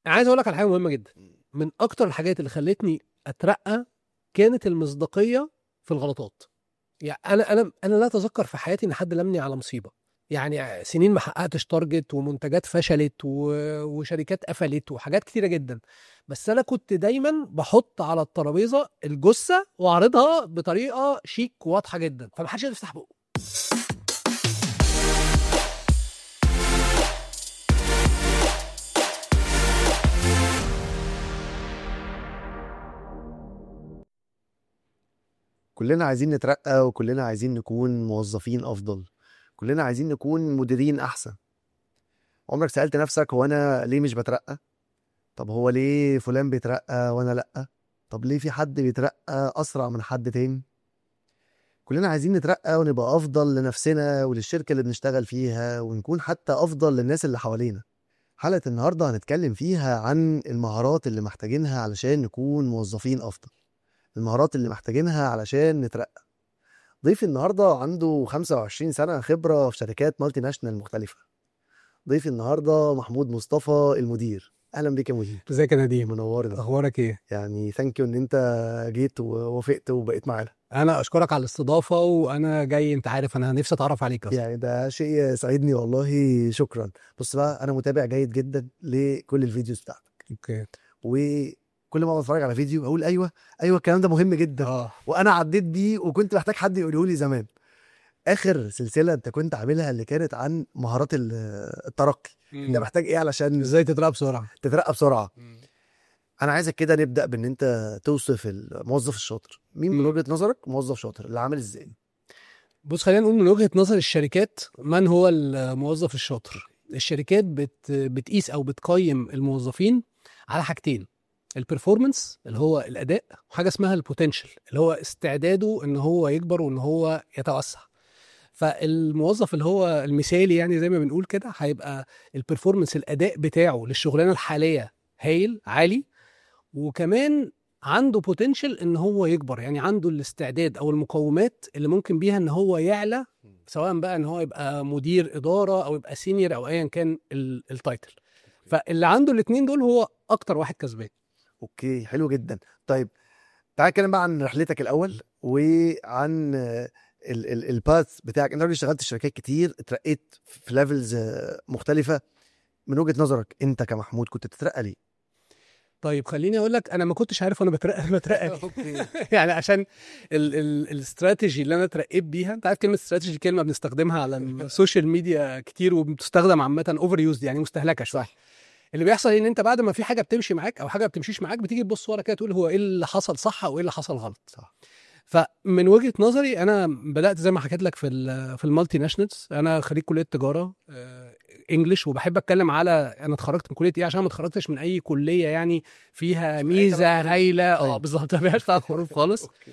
انا عايز اقول لك على حاجه مهمه جدا من اكتر الحاجات اللي خلتني اترقى كانت المصداقيه في الغلطات يعني انا انا انا لا اتذكر في حياتي ان حد لمني على مصيبه يعني سنين ما حققتش تارجت ومنتجات فشلت و... وشركات قفلت وحاجات كتيره جدا بس انا كنت دايما بحط على الترابيزه الجثه واعرضها بطريقه شيك واضحه جدا فمحدش يقدر يفتح بقه كلنا عايزين نترقى وكلنا عايزين نكون موظفين افضل كلنا عايزين نكون مديرين احسن عمرك سألت نفسك هو انا ليه مش بترقى طب هو ليه فلان بيترقى وانا لا طب ليه في حد بيترقى اسرع من حد تاني كلنا عايزين نترقى ونبقى افضل لنفسنا وللشركه اللي بنشتغل فيها ونكون حتى افضل للناس اللي حوالينا حلقه النهارده هنتكلم فيها عن المهارات اللي محتاجينها علشان نكون موظفين افضل المهارات اللي محتاجينها علشان نترقى ضيفي النهارده عنده 25 سنه خبره في شركات مالتي ناشونال مختلفه ضيفي النهارده محمود مصطفى المدير اهلا بيك يا مدير ازيك يا نديم منورنا اخبارك ايه يعني ثانك يو ان انت جيت ووافقت وبقيت معانا انا اشكرك على الاستضافه وانا جاي انت عارف انا نفسي اتعرف عليك اصلا يعني ده شيء يسعدني والله شكرا بص بقى انا متابع جيد جدا لكل الفيديوز بتاعتك اوكي وكل ما بتفرج على فيديو اقول ايوه ايوه الكلام ده مهم جدا اه وانا عديت بيه وكنت محتاج حد يقوله لي زمان اخر سلسله انت كنت عاملها اللي كانت عن مهارات ال- الترقي انت محتاج ايه علشان ازاي تترقى بسرعه تترقى بسرعه انا عايزك كده نبدا بان انت توصف الموظف الشاطر مين من مم. وجهه نظرك موظف شاطر اللي عامل ازاي بص خلينا نقول من وجهه نظر الشركات من هو الموظف الشاطر الشركات بت بتقيس او بتقيم الموظفين على حاجتين البرفورمانس اللي هو الاداء وحاجه اسمها البوتنشال اللي هو استعداده ان هو يكبر وان هو يتوسع فالموظف اللي هو المثالي يعني زي ما بنقول كده هيبقى البرفورمانس الاداء بتاعه للشغلانه الحاليه هايل عالي وكمان عنده بوتنشال ان هو يكبر يعني عنده الاستعداد او المقومات اللي ممكن بيها ان هو يعلى سواء بقى ان هو يبقى مدير اداره او يبقى سينيور او ايا كان ال- التايتل فاللي عنده الاثنين دول هو اكتر واحد كسبان اوكي حلو جدا طيب تعال نتكلم بقى عن رحلتك الاول وعن الباث بتاعك انت راجل اشتغلت في شركات كتير اترقيت في ليفلز مختلفه من وجهه نظرك انت كمحمود كنت تترقى ليه طيب خليني اقول لك انا ما كنتش عارف وانا بترقى أنا بترقى ليه. اوكي يعني عشان ال- ال- الاستراتيجي اللي انا اترقيت بيها انت عارف كلمه استراتيجي كلمه بنستخدمها على السوشيال ميديا كتير وبتستخدم عامه اوفر يوزد يعني مستهلكه شويه صح اللي بيحصل ان انت بعد ما في حاجه بتمشي معاك او حاجه ما بتمشيش معاك بتيجي تبص ورا كده تقول هو ايه اللي حصل صح او ايه اللي حصل غلط صح فمن وجهه نظري انا بدات زي ما حكيت لك في ال في المالتي ناشونالز انا خريج كليه تجاره آه، انجلش وبحب اتكلم على انا اتخرجت من كليه ايه عشان ما اتخرجتش من اي كليه يعني فيها ميزه هايله اه أيوة. بالظبط ما فيهاش بتاعت حروف خالص اوكي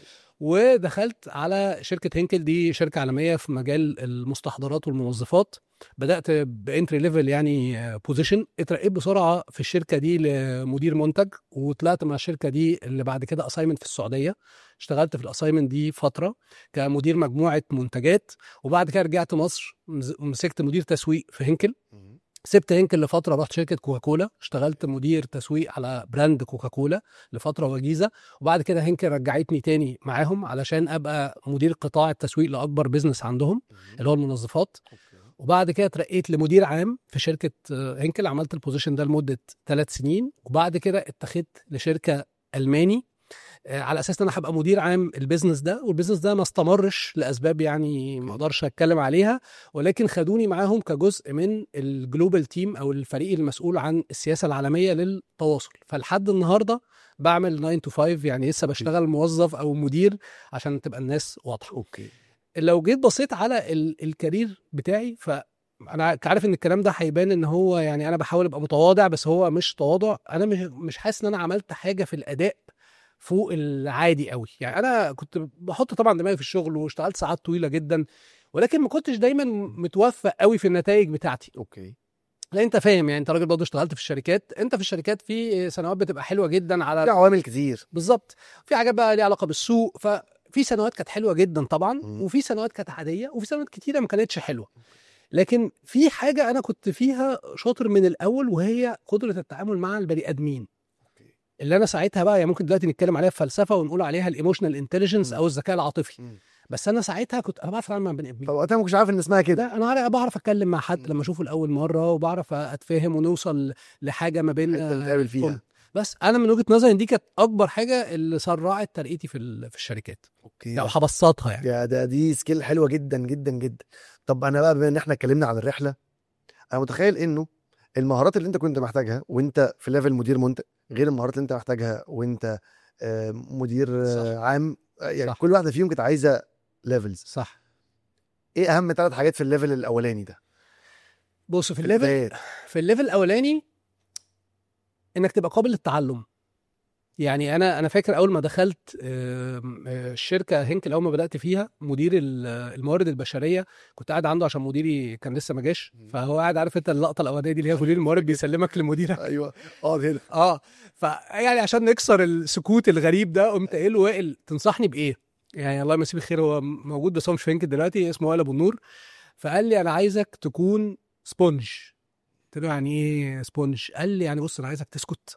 ودخلت على شركه هينكل دي شركه عالميه في مجال المستحضرات والموظفات بدات بانتري ليفل يعني بوزيشن اترقيت بسرعه في الشركه دي لمدير منتج وطلعت مع الشركه دي اللي بعد كده اسايمنت في السعوديه اشتغلت في الاسايمنت دي فتره كمدير مجموعه منتجات وبعد كده رجعت مصر مز- مسكت مدير تسويق في هينكل مم. سبت هينكل لفتره رحت شركه كوكاكولا اشتغلت مدير تسويق على براند كوكاكولا لفتره وجيزه وبعد كده هينكل رجعتني تاني معاهم علشان ابقى مدير قطاع التسويق لاكبر بيزنس عندهم اللي هو المنظفات اوكي وبعد كده اترقيت لمدير عام في شركه آه، هينكل عملت البوزيشن ده لمده ثلاث سنين وبعد كده اتخذت لشركه الماني آه، على اساس ان انا هبقى مدير عام البيزنس ده والبيزنس ده ما استمرش لاسباب يعني ما اقدرش اتكلم عليها ولكن خدوني معاهم كجزء من الجلوبال تيم او الفريق المسؤول عن السياسه العالميه للتواصل فلحد النهارده بعمل 9 to 5 يعني لسه بشتغل موظف او مدير عشان تبقى الناس واضحه اوكي لو جيت بصيت على ال- الكارير بتاعي ف انا عارف ان الكلام ده هيبان ان هو يعني انا بحاول ابقى متواضع بس هو مش تواضع انا مش مش حاسس ان انا عملت حاجه في الاداء فوق العادي قوي يعني انا كنت بحط طبعا دماغي في الشغل واشتغلت ساعات طويله جدا ولكن ما كنتش دايما متوفق قوي في النتائج بتاعتي اوكي لا انت فاهم يعني انت راجل برضه اشتغلت في الشركات انت في الشركات في سنوات بتبقى حلوه جدا في على عوامل كتير بالظبط في حاجات بقى ليها علاقه بالسوق ففي سنوات كانت حلوه جدا طبعا مم. وفي سنوات كانت عاديه وفي سنوات كتيره ما كانتش حلوه لكن في حاجه انا كنت فيها شاطر من الاول وهي قدره التعامل مع البني ادمين اللي انا ساعتها بقى يعني ممكن دلوقتي نتكلم عليها في فلسفه ونقول عليها الايموشنال انتليجنس مم. او الذكاء العاطفي مم. بس انا ساعتها كنت انا بعرف اتعامل مع بني ادمين فوقتها ما كنتش عارف ان اسمها كده ده انا عارف- بعرف اتكلم مع حد مم. لما اشوفه لاول مره وبعرف اتفاهم ونوصل لحاجه ما بين الحته اللي آه، نتقابل فيها بس انا من وجهه نظري إن دي كانت اكبر حاجه اللي سرعت ترقيتي في ال- في الشركات اوكي لو هبسطها يعني يا ده دي سكيل حلوه جدا جدا جدا طب انا بقى بما ان احنا اتكلمنا عن الرحله انا متخيل انه المهارات اللي انت كنت محتاجها وانت في ليفل مدير منتج غير المهارات اللي انت محتاجها وانت آه، مدير آه، صح. عام آه، يعني صح. كل واحده فيهم كانت عايزه ليفلز صح ايه اهم ثلاث حاجات في الليفل الاولاني ده بص في الليفل البدايات. في الليفل الاولاني انك تبقى قابل للتعلم يعني انا انا فاكر اول ما دخلت آم، آه، الشركه هنكل اول ما بدات فيها مدير ال- الموارد البشريه كنت قاعد عنده عشان مديري كان لسه ما جاش مم. فهو قاعد عارف انت اللقطه الاولانيه دي اللي هي مدير الموارد بيسلمك لمديرك ايوه اقعد هنا اه فيعني عشان نكسر السكوت الغريب ده قمت قايل له وائل تنصحني بايه؟ يعني الله يمسيه بالخير هو موجود بس هو مش في هنكل دلوقتي اسمه وائل ابو النور فقال لي انا عايزك تكون سبونج قلت له يعني ايه سبونج؟ قال لي يعني بص انا عايزك تسكت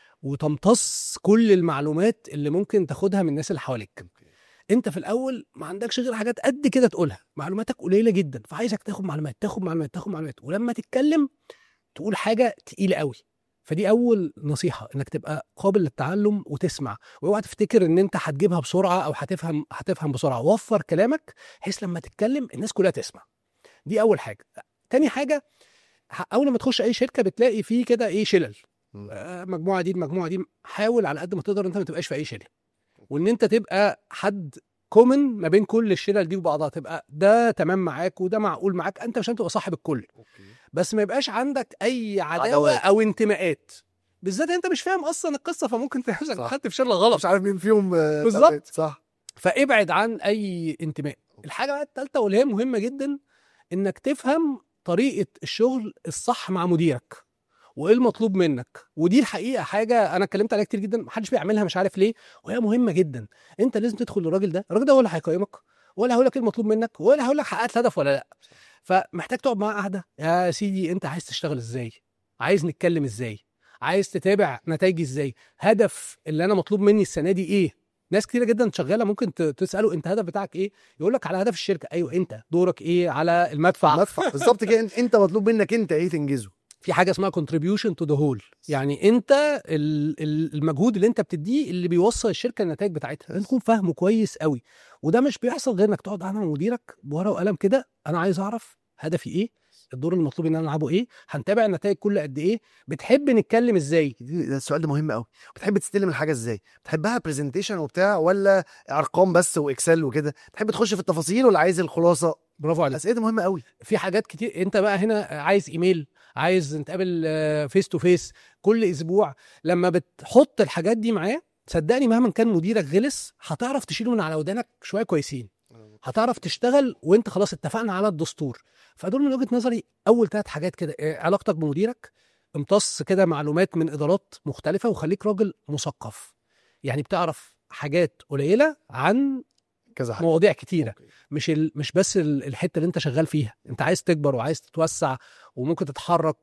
وتمتص كل المعلومات اللي ممكن تاخدها من الناس اللي حواليك انت في الاول ما عندكش غير حاجات قد كده تقولها معلوماتك قليله جدا فعايزك تاخد معلومات تاخد معلومات تاخد معلومات ولما تتكلم تقول حاجه تقيله قوي فدي اول نصيحه انك تبقى قابل للتعلم وتسمع واوعى تفتكر ان انت هتجيبها بسرعه او هتفهم هتفهم بسرعه وفر كلامك بحيث لما تتكلم الناس كلها تسمع دي اول حاجه تاني حاجه ح- اول ما تخش اي شركه بتلاقي فيه كده ايه شلل مم. آه، مجموعه دي المجموعه دي حاول على قد ما تقدر انت ما تبقاش في اي شله وان انت تبقى حد كومن ما بين كل الشلل دي وبعضها تبقى ده تمام معاك وده معقول معاك انت مش تبقى صاحب الكل بس ما يبقاش عندك اي عداوه عداوات. او انتماءات بالذات انت مش فاهم اصلا القصه فممكن تحسن صح. حد في شله غلط مش عارف مين فيهم آه، بالظبط. تمام. صح فابعد عن اي انتماء الحاجه بقى الثالثه واللي هي مهمه جدا انك تفهم طريقه الشغل الصح مع مديرك وايه المطلوب منك ودي الحقيقه حاجه انا اتكلمت عليها كتير جدا محدش بيعملها مش عارف ليه وهي مهمه جدا انت لازم تدخل للراجل ده الراجل ده هو اللي هيقيمك ولا هيقول لك ايه المطلوب منك ولا هيقول لك حققت الهدف ولا لا فمحتاج تقعد معاه قاعده يا سيدي انت عايز تشتغل ازاي عايز نتكلم ازاي عايز تتابع نتائجي ازاي هدف اللي انا مطلوب مني السنه دي ايه ناس كتيره جدا شغاله ممكن ت- تساله انت هدف بتاعك ايه يقول لك على هدف الشركه ايوه انت دورك ايه على المدفع مدفع بالظبط كده إن- انت مطلوب منك انت ايه تنجزه في حاجه اسمها contribution to the whole يعني انت ال- ال- المجهود اللي انت بتديه اللي بيوصل الشركه النتائج بتاعتها لازم تكون فاهمه كويس قوي وده مش بيحصل غير انك تقعد قاعد مع مديرك بورقه وقلم كده انا عايز اعرف هدفي ايه الدور المطلوب ان انا العبه ايه هنتابع النتائج كل قد ايه بتحب نتكلم ازاي دي- ده السؤال ده مهم قوي بتحب تستلم الحاجه ازاي بتحبها برزنتيشن وبتاع ولا ارقام بس واكسل وكده تحب تخش في التفاصيل ولا عايز الخلاصه برافو عليك الاسئله دي مهمه قوي في حاجات كتير انت بقى هنا عايز ايميل عايز نتقابل فيس تو فيس كل اسبوع لما بتحط الحاجات دي معاه صدقني مهما كان مديرك غلس هتعرف تشيله من على ودانك شويه كويسين هتعرف تشتغل وانت خلاص اتفقنا على الدستور فدول من وجهه نظري اول ثلاث حاجات كده اه، علاقتك بمديرك امتص كده معلومات من ادارات مختلفه وخليك راجل مثقف يعني بتعرف حاجات قليله عن كذا حاجه مواضيع كتيره أوكي. مش ال... مش بس ال- الحته اللي انت شغال فيها انت عايز تكبر وعايز تتوسع وممكن تتحرك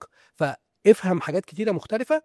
فافهم حاجات كتيره مختلفه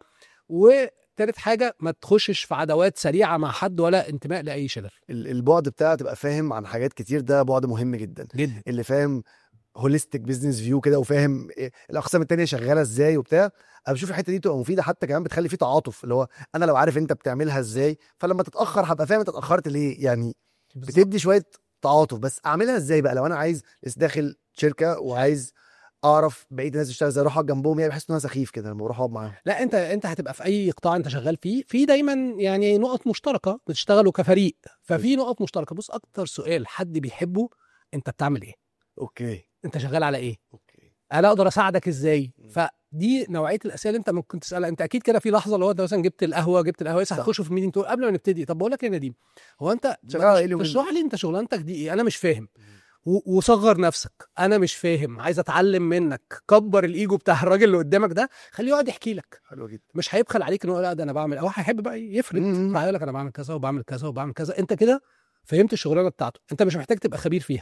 وتالت حاجه ما تخشش في عداوات سريعه مع حد ولا انتماء لاي شلل ال- البعد بتاعها تبقى فاهم عن حاجات كتير ده بعد مهم جدا جدا اللي فاهم هوليستيك بزنس فيو كده وفاهم إيه الاقسام التانية شغاله ازاي وبتاع انا بشوف الحته دي تبقى مفيده حتى كمان بتخلي فيه تعاطف اللي هو انا لو عارف انت بتعملها ازاي فلما تتاخر هبقى فاهم انت اتاخرت ليه يعني بتدي شويه تعاطف بس اعملها ازاي بقى لو انا عايز لسه داخل شركه وعايز اعرف بقيه الناس بتشتغل ازاي اروح اقعد جنبهم يعني بحس ان انا سخيف كده لما بروح اقعد معاهم لا انت انت هتبقى في اي قطاع انت شغال فيه في دايما يعني نقط مشتركه بتشتغلوا كفريق ففي نقط مشتركه بص اكتر سؤال حد بيحبه انت بتعمل ايه اوكي انت شغال على ايه اوكي انا اقدر اساعدك ازاي مم. فدي نوعيه الاسئله اللي انت ممكن تسالها انت اكيد كده في لحظه اللي هو انت مثلا جبت القهوه جبت القهوه لسه صح. هتخشوا في ميتنج تقول قبل ما نبتدي طب بقول لك يا نديم هو انت شغال على ايه اليومين تشرح لي انت شغلانتك دي ايه انا مش فاهم و- وصغر نفسك انا مش فاهم عايز اتعلم منك كبر الايجو بتاع الراجل اللي قدامك ده خليه يقعد يحكي لك حلوه جدا مش هيبخل عليك ان هو لا ده انا بعمل او هيحب بقى يفرد مم. فهيقول لك انا بعمل كذا وبعمل كذا وبعمل كذا انت كده فهمت الشغلانه بتاعته انت مش محتاج تبقى خبير فيها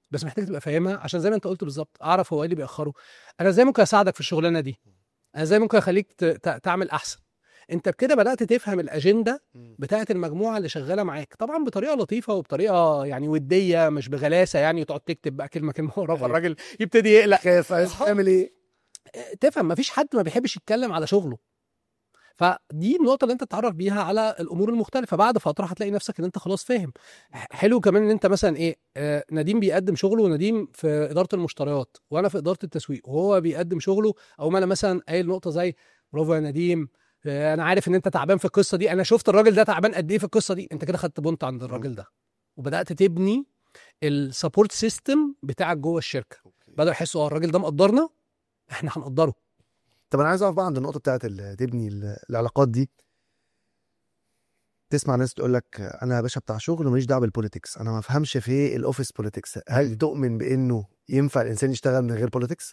بس محتاج تبقى فاهمها عشان زي ما انت قلت بالظبط اعرف هو ايه اللي بيأخره انا ازاي ممكن اساعدك في الشغلانه دي انا ازاي ممكن اخليك ت- ت- تعمل احسن انت بكده بدات تفهم الاجنده بتاعه المجموعه اللي شغاله معاك طبعا بطريقه لطيفه وبطريقه يعني وديه مش بغلاسه يعني تقعد تكتب بقى كلمه كلمه وراه أيوة. فالراجل يبتدي يقلق خايف عايز تعمل ايه تفهم مفيش حد ما بيحبش يتكلم على شغله فدي النقطه اللي انت تتعرف بيها على الامور المختلفه بعد فتره هتلاقي نفسك ان انت خلاص فاهم ح- حلو كمان ان انت مثلا ايه آه نديم بيقدم شغله ونديم في اداره المشتريات وانا في اداره التسويق وهو بيقدم شغله او ما انا مثلا قايل نقطه زي برافو يا نديم آه انا عارف ان انت تعبان في القصه دي انا شفت الراجل ده تعبان قد ايه في القصه دي انت كده خدت بونت عند الراجل ده وبدات تبني السبورت سيستم بتاعك جوه الشركه بدأوا يحسوا اه الراجل ده مقدرنا احنا هنقدره طب انا عايز اقف بقى عند النقطه بتاعت ال- تبني ال- العلاقات دي تسمع ناس تقول لك انا يا باشا بتاع شغل وماليش دعوه بالبوليتكس انا ما افهمش في الاوفيس بوليتكس هل تؤمن بانه ينفع الانسان يشتغل من غير بوليتكس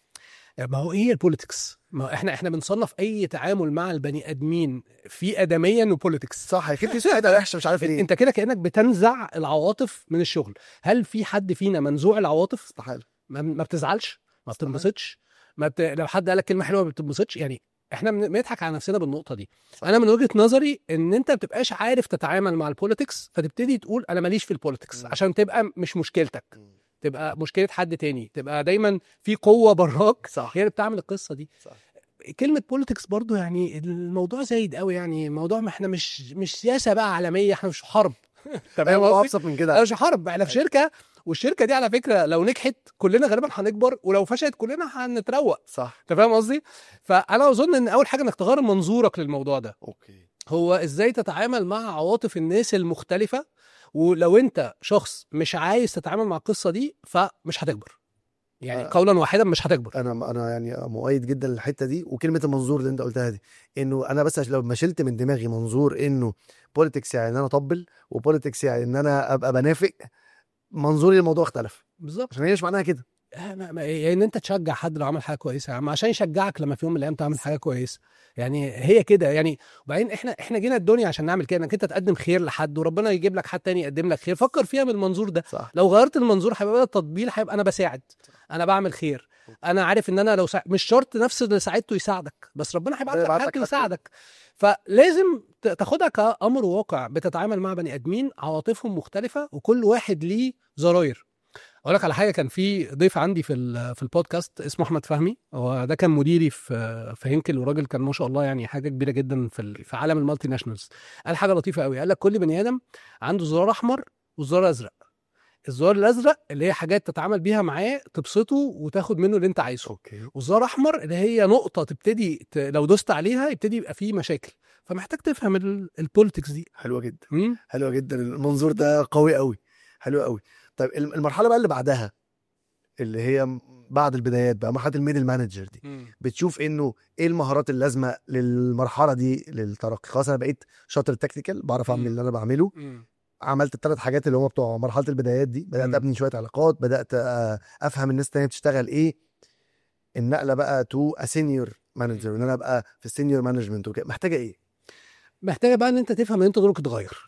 ما هو ايه البوليتكس؟ ما هو احنا احنا بنصنف اي تعامل مع البني ادمين في ادميا وبوليتكس صح هي كلمه سهله ده وحشه مش عارف ليه انت كده كانك بتنزع العواطف من الشغل هل في حد فينا منزوع العواطف استحاله ما, ما بتزعلش ما استحالة. بتنبسطش ما بت... لو حد قال لك كلمه حلوه ما بتنبسطش يعني احنا بن- بنضحك على نفسنا بالنقطه دي صح. انا من وجهه نظري ان انت ما بتبقاش عارف تتعامل مع البوليتكس فتبتدي تقول انا ماليش في البوليتكس مم. عشان تبقى مش مشكلتك تبقى مشكله حد تاني تبقى دايما في قوه براك صح هي اللي بتعمل القصه دي صح كلمه بوليتكس برضو يعني الموضوع زايد قوي يعني الموضوع ما احنا مش مش سياسه بقى عالميه احنا مش في حرب تمام ايوه قصدي؟ ابسط من احنا كده مش في حرب احنا في شركه والشركه دي على فكره لو نجحت كلنا غالبا هنكبر ولو فشلت كلنا هنتروق صح انت فاهم قصدي فانا اظن ان اول حاجه انك تغير منظورك للموضوع ده اوكي هو ازاي تتعامل مع عواطف الناس المختلفه ولو انت شخص مش عايز تتعامل مع القصه دي فمش هتكبر يعني آه. قولا واحدا مش هتكبر انا انا يعني مؤيد جدا للحته دي وكلمه المنظور اللي انت قلتها دي انه انا بس عشان لو ما شلت من دماغي منظور انه بوليتكس يعني ان انا اطبل وبوليتكس يعني ان انا ابقى بنافق منظوري للموضوع اختلف بالظبط عشان هي مش معناها كده آه، ما- ما- يعني ان انت تشجع حد لو عمل حاجه كويسه يا عم عشان يشجعك لما في يوم من الايام تعمل حاجه كويسه يعني هي كده يعني وبعدين احنا احنا جينا الدنيا عشان نعمل كده انك انت تقدم خير لحد وربنا يجيب لك حد تاني يقدم لك خير فكر فيها من المنظور ده صح لو غيرت المنظور هيبقى بدل التطبيل هيبقى انا بساعد انا بعمل خير انا عارف ان انا لو سا... مش شرط نفس اللي ساعدته يساعدك بس ربنا هيبعت لك هيبعت لك حد حد. يساعدك فلازم ت- تاخدها كامر واقع بتتعامل مع بني ادمين عواطفهم مختلفه وكل واحد ليه زراير اقول لك على حاجه كان في ضيف عندي في ال- في البودكاست اسمه احمد فهمي هو ده كان مديري في في هينكل وراجل كان ما شاء الله يعني حاجه كبيره جدا في ال- في عالم المالتي ناشونالز قال حاجه لطيفه قوي قال لك كل بني ادم عنده زرار احمر وزرار ازرق الزرار الازرق اللي هي حاجات تتعامل بيها معاه تبسطه وتاخد منه اللي انت عايزه اوكي والزرار احمر اللي هي نقطه تبتدي ت... لو دوست عليها يبتدي يبقى فيه مشاكل فمحتاج تفهم ال- البوليتكس دي حلوه جدا مم؟ حلوه جدا المنظور ده قوي قوي حلو قوي طيب الم- المرحله بقى اللي بعدها اللي هي م- بعد البدايات بقى مرحله الميدل مانجر دي بتشوف انه ايه المهارات اللازمه للمرحله دي للترقي خلاص انا بقيت شاطر تكنيكال بعرف اعمل مم. اللي انا بعمله مم. عملت الثلاث حاجات اللي هم بتوع مرحله البدايات دي بدات مم. ابني شويه علاقات بدات آه، افهم الناس التانيه بتشتغل ايه النقله بقى تو اسينيور مانجر ان انا ابقى في السينيور مانجمنت وكده محتاجه ايه محتاجه بقى ان انت تفهم ان انت دورك اتغير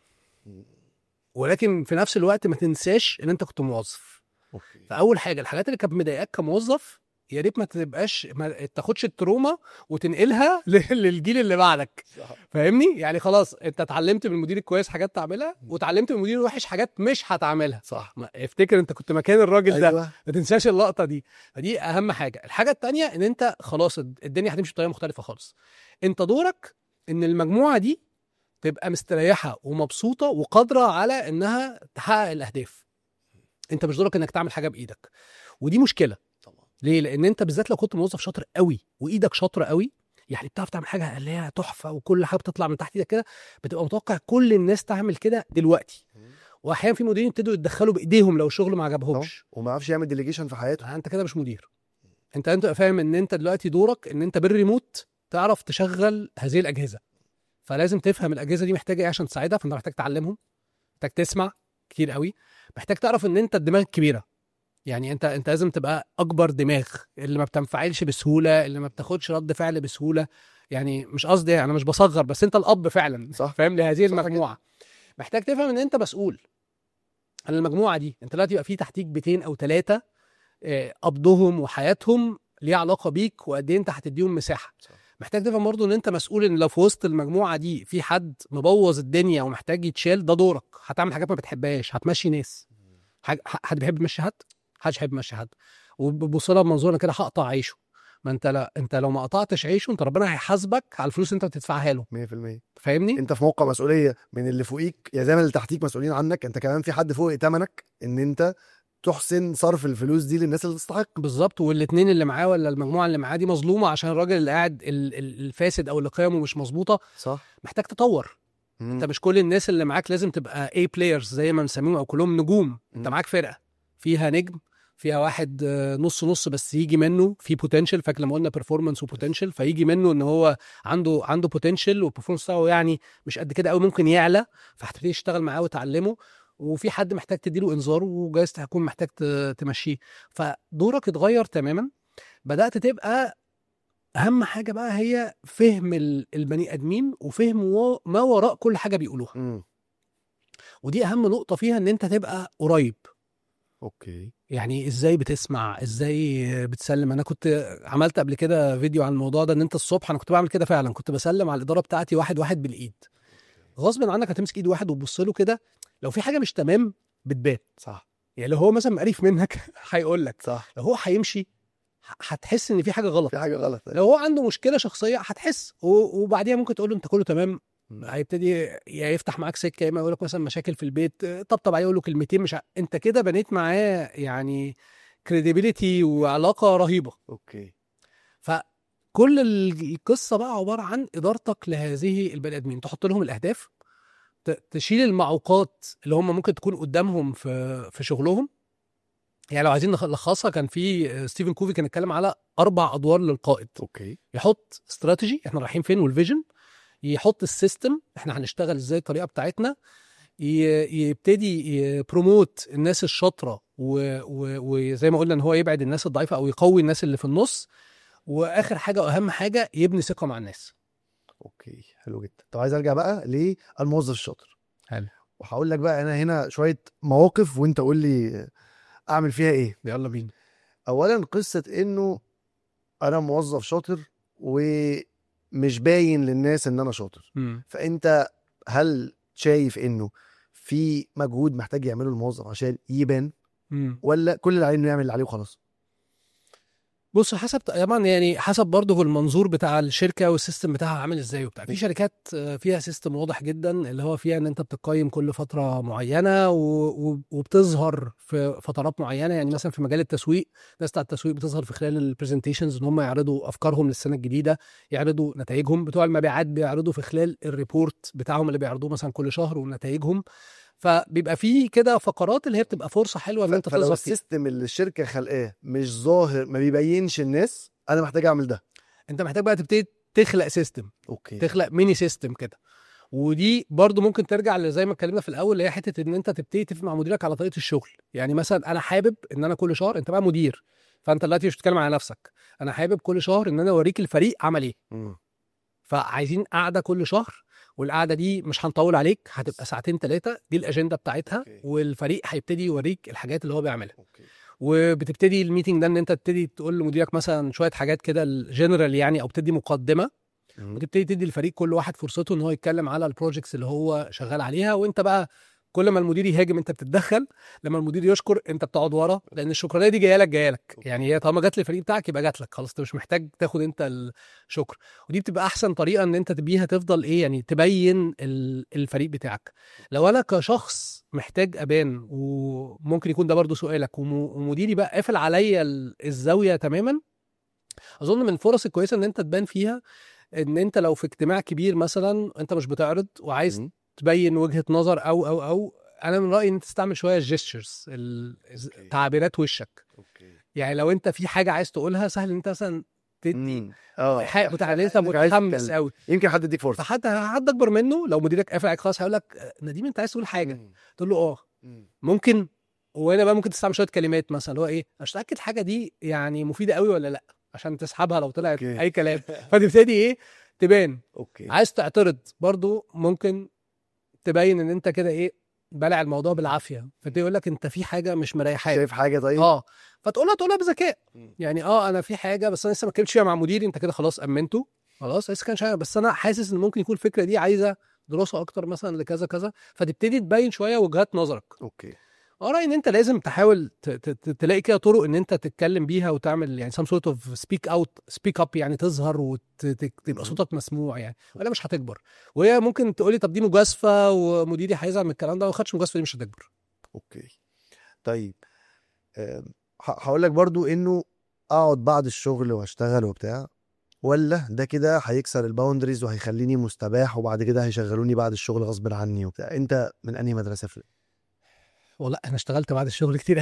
ولكن في نفس الوقت ما تنساش ان انت كنت موظف اوكي فاول حاجه الحاجات اللي كانت مضايقاك كموظف يا ريت ما تبقاش ما تاخدش التروما وتنقلها ل- للجيل اللي بعدك فاهمني يعني خلاص انت اتعلمت من المدير الكويس حاجات تعملها وتعلمت من المدير الوحش حاجات مش هتعملها صح ما- افتكر انت كنت مكان الراجل ده ايوه ما تنساش اللقطه دي فدي اهم حاجه الحاجه التانية ان انت خلاص الد- الدنيا هتمشي بطريقه مختلفه خالص انت دورك ان المجموعه دي تبقى مستريحه ومبسوطه وقادره على انها تحقق الاهداف انت مش دورك انك تعمل حاجه بايدك ودي مشكله طبعا ليه لان انت بالذات لو كنت موظف شاطر قوي وايدك شاطره قوي يعني بتعرف تعمل حاجه اللي هي تحفه وكل حاجه بتطلع من تحت ايدك كده بتبقى متوقع كل الناس تعمل كده دلوقتي واحيانا في مديرين يبتدوا يتدخلوا بايديهم لو الشغل ما عجبهمش وما يعرفش يعمل ديليجيشن في حياته انت كده مش مدير انت انت فاهم ان انت دلوقتي دورك ان انت بالريموت تعرف تشغل هذه الاجهزه فلازم تفهم الاجهزه دي محتاجه ايه عشان تساعدها فانت محتاج تعلمهم محتاج تسمع كتير قوي محتاج تعرف ان انت الدماغ الكبيره يعني انت انت لازم تبقى اكبر دماغ اللي ما بتنفعلش بسهوله اللي ما بتاخدش رد فعل بسهوله يعني مش قصدي انا مش بصغر بس انت الاب فعلا صح فاهم لهذه صح المجموعه محتاج تفهم ان انت مسؤول انا المجموعه دي انت دلوقتي يبقى في تحتيك بيتين او ثلاثه قبضهم وحياتهم ليها علاقه بيك وقد ايه انت هتديهم مساحه صح. محتاج تفهم برضه ان انت مسؤول ان لو في وسط المجموعه دي في حد مبوظ الدنيا ومحتاج يتشال ده دورك هتعمل حاجات ما بتحبهاش هتمشي ناس حاج- ح- حد بيحب يمشي حد محدش يحب يمشي حد وببص لها بمنظور أنا كده هقطع عيشه ما انت لا انت لو ما قطعتش عيشه انت ربنا هيحاسبك على الفلوس اللي انت بتدفعها له 100% فاهمني انت في موقع مسؤوليه من اللي فوقيك يا زي ما اللي تحتيك مسؤولين عنك انت كمان في حد فوق ائتمنك ان انت تحسن صرف الفلوس دي للناس اللي تستحق بالظبط والاثنين اللي معاه ولا المجموعه اللي معاه دي مظلومه عشان الراجل اللي قاعد ال- ال- الفاسد او اللي قيمه مش مظبوطه صح محتاج تطور انت مش كل الناس اللي معاك لازم تبقى اي بلايرز زي ما بنسميهم او كلهم نجوم انت مم. معاك فرقه فيها نجم فيها واحد آه، نص نص بس يجي منه في بوتنشال فاكر لما قلنا بيرفورمانس وبوتنشال فيجي منه ان هو عنده عنده بوتنشال والبرفورمانس بتاعه يعني مش قد كده قوي ممكن يعلى فهتبتدي تشتغل معاه وتعلمه وفي حد محتاج تديله انذار وجايز تكون محتاج ت- تمشيه فدورك اتغير تماما بدات تبقى اهم حاجه بقى هي فهم ال- البني ادمين وفهم و- ما وراء كل حاجه بيقولوها امم ودي اهم نقطه فيها ان انت تبقى قريب اوكي يعني ازاي بتسمع ازاي بتسلم انا كنت عملت قبل كده فيديو عن الموضوع ده ان انت الصبح انا كنت بعمل كده فعلا كنت بسلم على الاداره بتاعتي واحد واحد بالايد غصب عنك هتمسك ايد واحد وتبص له كده لو في حاجه مش تمام بتبان صح يعني لو هو مثلا مقرف منك هيقول لك صح لو هو هيمشي ه- هتحس ان في حاجه غلط في حاجه غلط لو هو عنده مشكله شخصيه هتحس و- وبعديها ممكن تقول له انت كله تمام مم. هيبتدي يا يفتح معاك سكه يا اما يقول لك مثلا مشاكل في البيت طبطب عليه يقول له كلمتين مش ع... انت كده بنيت معاه يعني كريديبيليتي وعلاقه رهيبه اوكي فكل ال- القصه بقى عباره عن ادارتك لهذه البني ادمين تحط لهم الاهداف ت- تشيل المعوقات اللي هم ممكن تكون قدامهم في في شغلهم يعني لو عايزين نلخصها كان في ستيفن كوفي كان اتكلم على اربع ادوار للقائد اوكي يحط استراتيجي احنا رايحين فين والفيجن يحط السيستم احنا هنشتغل ازاي الطريقه بتاعتنا ي- يبتدي يبروموت الناس الشاطره و- و- وزي ما قلنا ان هو يبعد الناس الضعيفه او يقوي الناس اللي في النص واخر حاجه واهم حاجه يبني ثقه مع الناس اوكي حلو جدا طب عايز ارجع بقى للموظف الشاطر حلو. وهقول لك بقى انا هنا شويه مواقف وانت قول لي اعمل فيها ايه يلا بينا اولا قصه انه انا موظف شاطر ومش باين للناس ان انا شاطر فانت هل شايف انه في مجهود محتاج يعمله الموظف عشان يبان ولا كل اللي عليه انه يعمل اللي عليه وخلاص بص حسب طبعا يعني حسب برضه المنظور بتاع الشركه والسيستم بتاعها عامل ازاي وبتاع في شركات آه، فيها سيستم واضح جدا اللي هو فيها ان انت بتقيم كل فتره معينه و- و- وبتظهر في فترات معينه يعني مثلا في مجال التسويق ناس بتاع التسويق بتظهر في خلال البرزنتيشنز ان هم يعرضوا افكارهم للسنه الجديده يعرضوا نتائجهم بتوع المبيعات بيعرضوا في خلال الريبورت بتاعهم اللي بيعرضوه مثلا كل شهر ونتائجهم فبيبقى في كده فقرات اللي هي بتبقى فرصه حلوه ان انت فلو تظهر فيها السيستم اللي الشركه خلقاه مش ظاهر ما بيبينش الناس انا محتاج اعمل ده انت محتاج بقى تبتدي تخلق سيستم اوكي تخلق ميني سيستم كده ودي برضو ممكن ترجع لزي ما اتكلمنا في الاول اللي هي حته ان انت تبتدي تتفق مع مديرك على طريقه الشغل يعني مثلا انا حابب ان انا كل شهر انت بقى مدير فانت دلوقتي مش بتتكلم على نفسك انا حابب كل شهر ان انا اوريك الفريق عمل ايه مم. فعايزين قعده كل شهر والقعده دي مش هنطول عليك هتبقى ساعتين ثلاثه دي الاجنده بتاعتها أوكي. والفريق هيبتدي يوريك الحاجات اللي هو بيعملها اوكي وبتبتدي الميتنج ده ان انت تبتدي تقول لمديرك مثلا شويه حاجات كده الجنرال يعني او بتدي مقدمه مم. وتبتدي تدي الفريق كل واحد فرصته ان هو يتكلم على البروجكتس اللي هو شغال عليها وانت بقى كل ما المدير يهاجم انت بتتدخل لما المدير يشكر انت بتقعد ورا لان الشكرانيه دي جايه لك جايه لك يعني هي طالما جت للفريق بتاعك يبقى جات لك خلاص انت مش محتاج تاخد انت الشكر ودي بتبقى احسن طريقه ان انت بيها تفضل ايه يعني تبين ال- الفريق بتاعك لو انا كشخص محتاج ابان وممكن يكون ده برضو سؤالك وم- ومديري بقى قافل عليا ال- الزاويه تماما اظن من الفرص الكويسه ان انت تبان فيها ان انت لو في اجتماع كبير مثلا انت مش بتعرض وعايز مم. تبين وجهه نظر او او او انا من رايي ان انت تستعمل شويه الجيستشرز أوكي. تعبيرات وشك اوكي يعني لو انت في حاجه عايز تقولها سهل ان انت مثلا تدي مم. اه حاجه بتاع ان انت إنك عايز متحمس تتكلم. قوي يمكن حد يديك فرصه فحد حد اكبر منه لو مديرك قافل عليك خلاص هيقول لك نديم انت عايز تقول حاجه مم. تقول له اه مم. ممكن وهنا بقى ممكن تستعمل شويه كلمات مثلا اللي هو ايه مش متاكد الحاجه دي يعني مفيده قوي ولا لا عشان تسحبها لو طلعت أوكي. اي كلام فتبتدي ايه تبان اوكي عايز تعترض برضو ممكن تبين ان انت كده ايه بالع الموضوع بالعافيه فده يقول لك انت في حاجه مش مريحاك شايف حاجه طيب اه فتقولها تقولها بذكاء مم. يعني اه انا في حاجه بس انا لسه ما اتكلمتش فيها مع مديري انت كده خلاص امنته خلاص لسه كان شغال بس انا حاسس ان ممكن يكون الفكره دي عايزه دراسه اكتر مثلا لكذا كذا فتبتدي تبين شويه وجهات نظرك اوكي ارى ان انت لازم تحاول ت- ت- ت- تلاقي كده طرق ان انت تتكلم بيها وتعمل يعني سام سورت اوف سبيك اوت سبيك اب يعني تظهر وتبقى مم. صوتك مسموع يعني ولا مش هتكبر وهي ممكن تقولي طب دي مجازفه ومديري هيزعل من الكلام ده ما خدش مجازفه دي مش هتكبر اوكي طيب آم، ه- هقول لك برضو انه اقعد بعد الشغل واشتغل وبتاع ولا ده كده هيكسر الباوندريز وهيخليني مستباح وبعد كده هيشغلوني بعد الشغل غصب عني وبتاع انت من انهي مدرسه في والله انا اشتغلت بعد الشغل كتير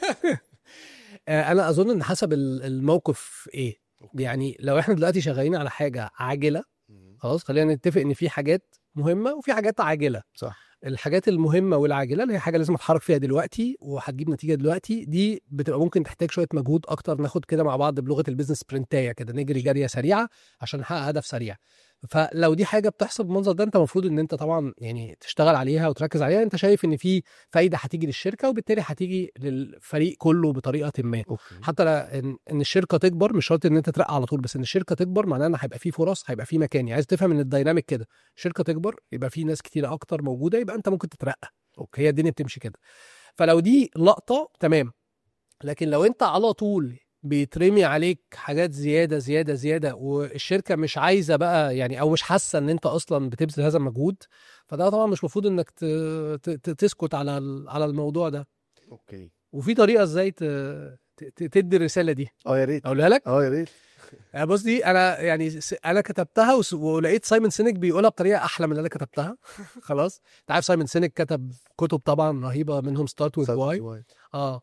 آه، انا اظن ان حسب ال- الموقف ايه يعني لو احنا دلوقتي شغالين على حاجه عاجله خلاص خلينا نتفق ان في حاجات مهمه وفي حاجات عاجله صح الحاجات المهمه والعاجله اللي هي حاجه لازم اتحرك فيها دلوقتي وهتجيب نتيجه دلوقتي دي بتبقى ممكن تحتاج شويه مجهود اكتر ناخد كده مع بعض بلغه البيزنس سبرنتايه كده نجري جريه سريعه عشان نحقق هدف سريع فلو دي حاجه بتحصل بالمنظر ده انت المفروض ان انت طبعا يعني تشتغل عليها وتركز عليها انت شايف ان في فايده هتيجي للشركه وبالتالي هتيجي للفريق كله بطريقه ما اوكي حتى لا ان ان الشركه تكبر مش شرط ان انت ترقى على طول بس ان الشركه تكبر معناه ان هيبقى في فرص هيبقى في مكان يعني عايز تفهم ان الدايناميك كده الشركه تكبر يبقى في ناس كتيره اكتر موجوده يبقى انت ممكن تترقى اوكي هي الدنيا بتمشي كده فلو دي لقطه تمام لكن لو انت على طول بيترمي عليك حاجات زياده زياده زياده والشركه مش عايزه بقى يعني او مش حاسه ان انت اصلا بتبذل هذا المجهود فده طبعا مش المفروض انك ت- ت- ت- تسكت على ال- على الموضوع ده اوكي وفي طريقه ازاي ت- ت- ت- تدي الرساله دي اه يا ريت اقولها لك اه يا ريت آه، بص دي انا يعني س- انا كتبتها وس- ولقيت سايمون سينك بيقولها بطريقه احلى من اللي انا كتبتها خلاص انت عارف سايمون سينك كتب كتب طبعا رهيبه منهم ستارت وذ واي واي اه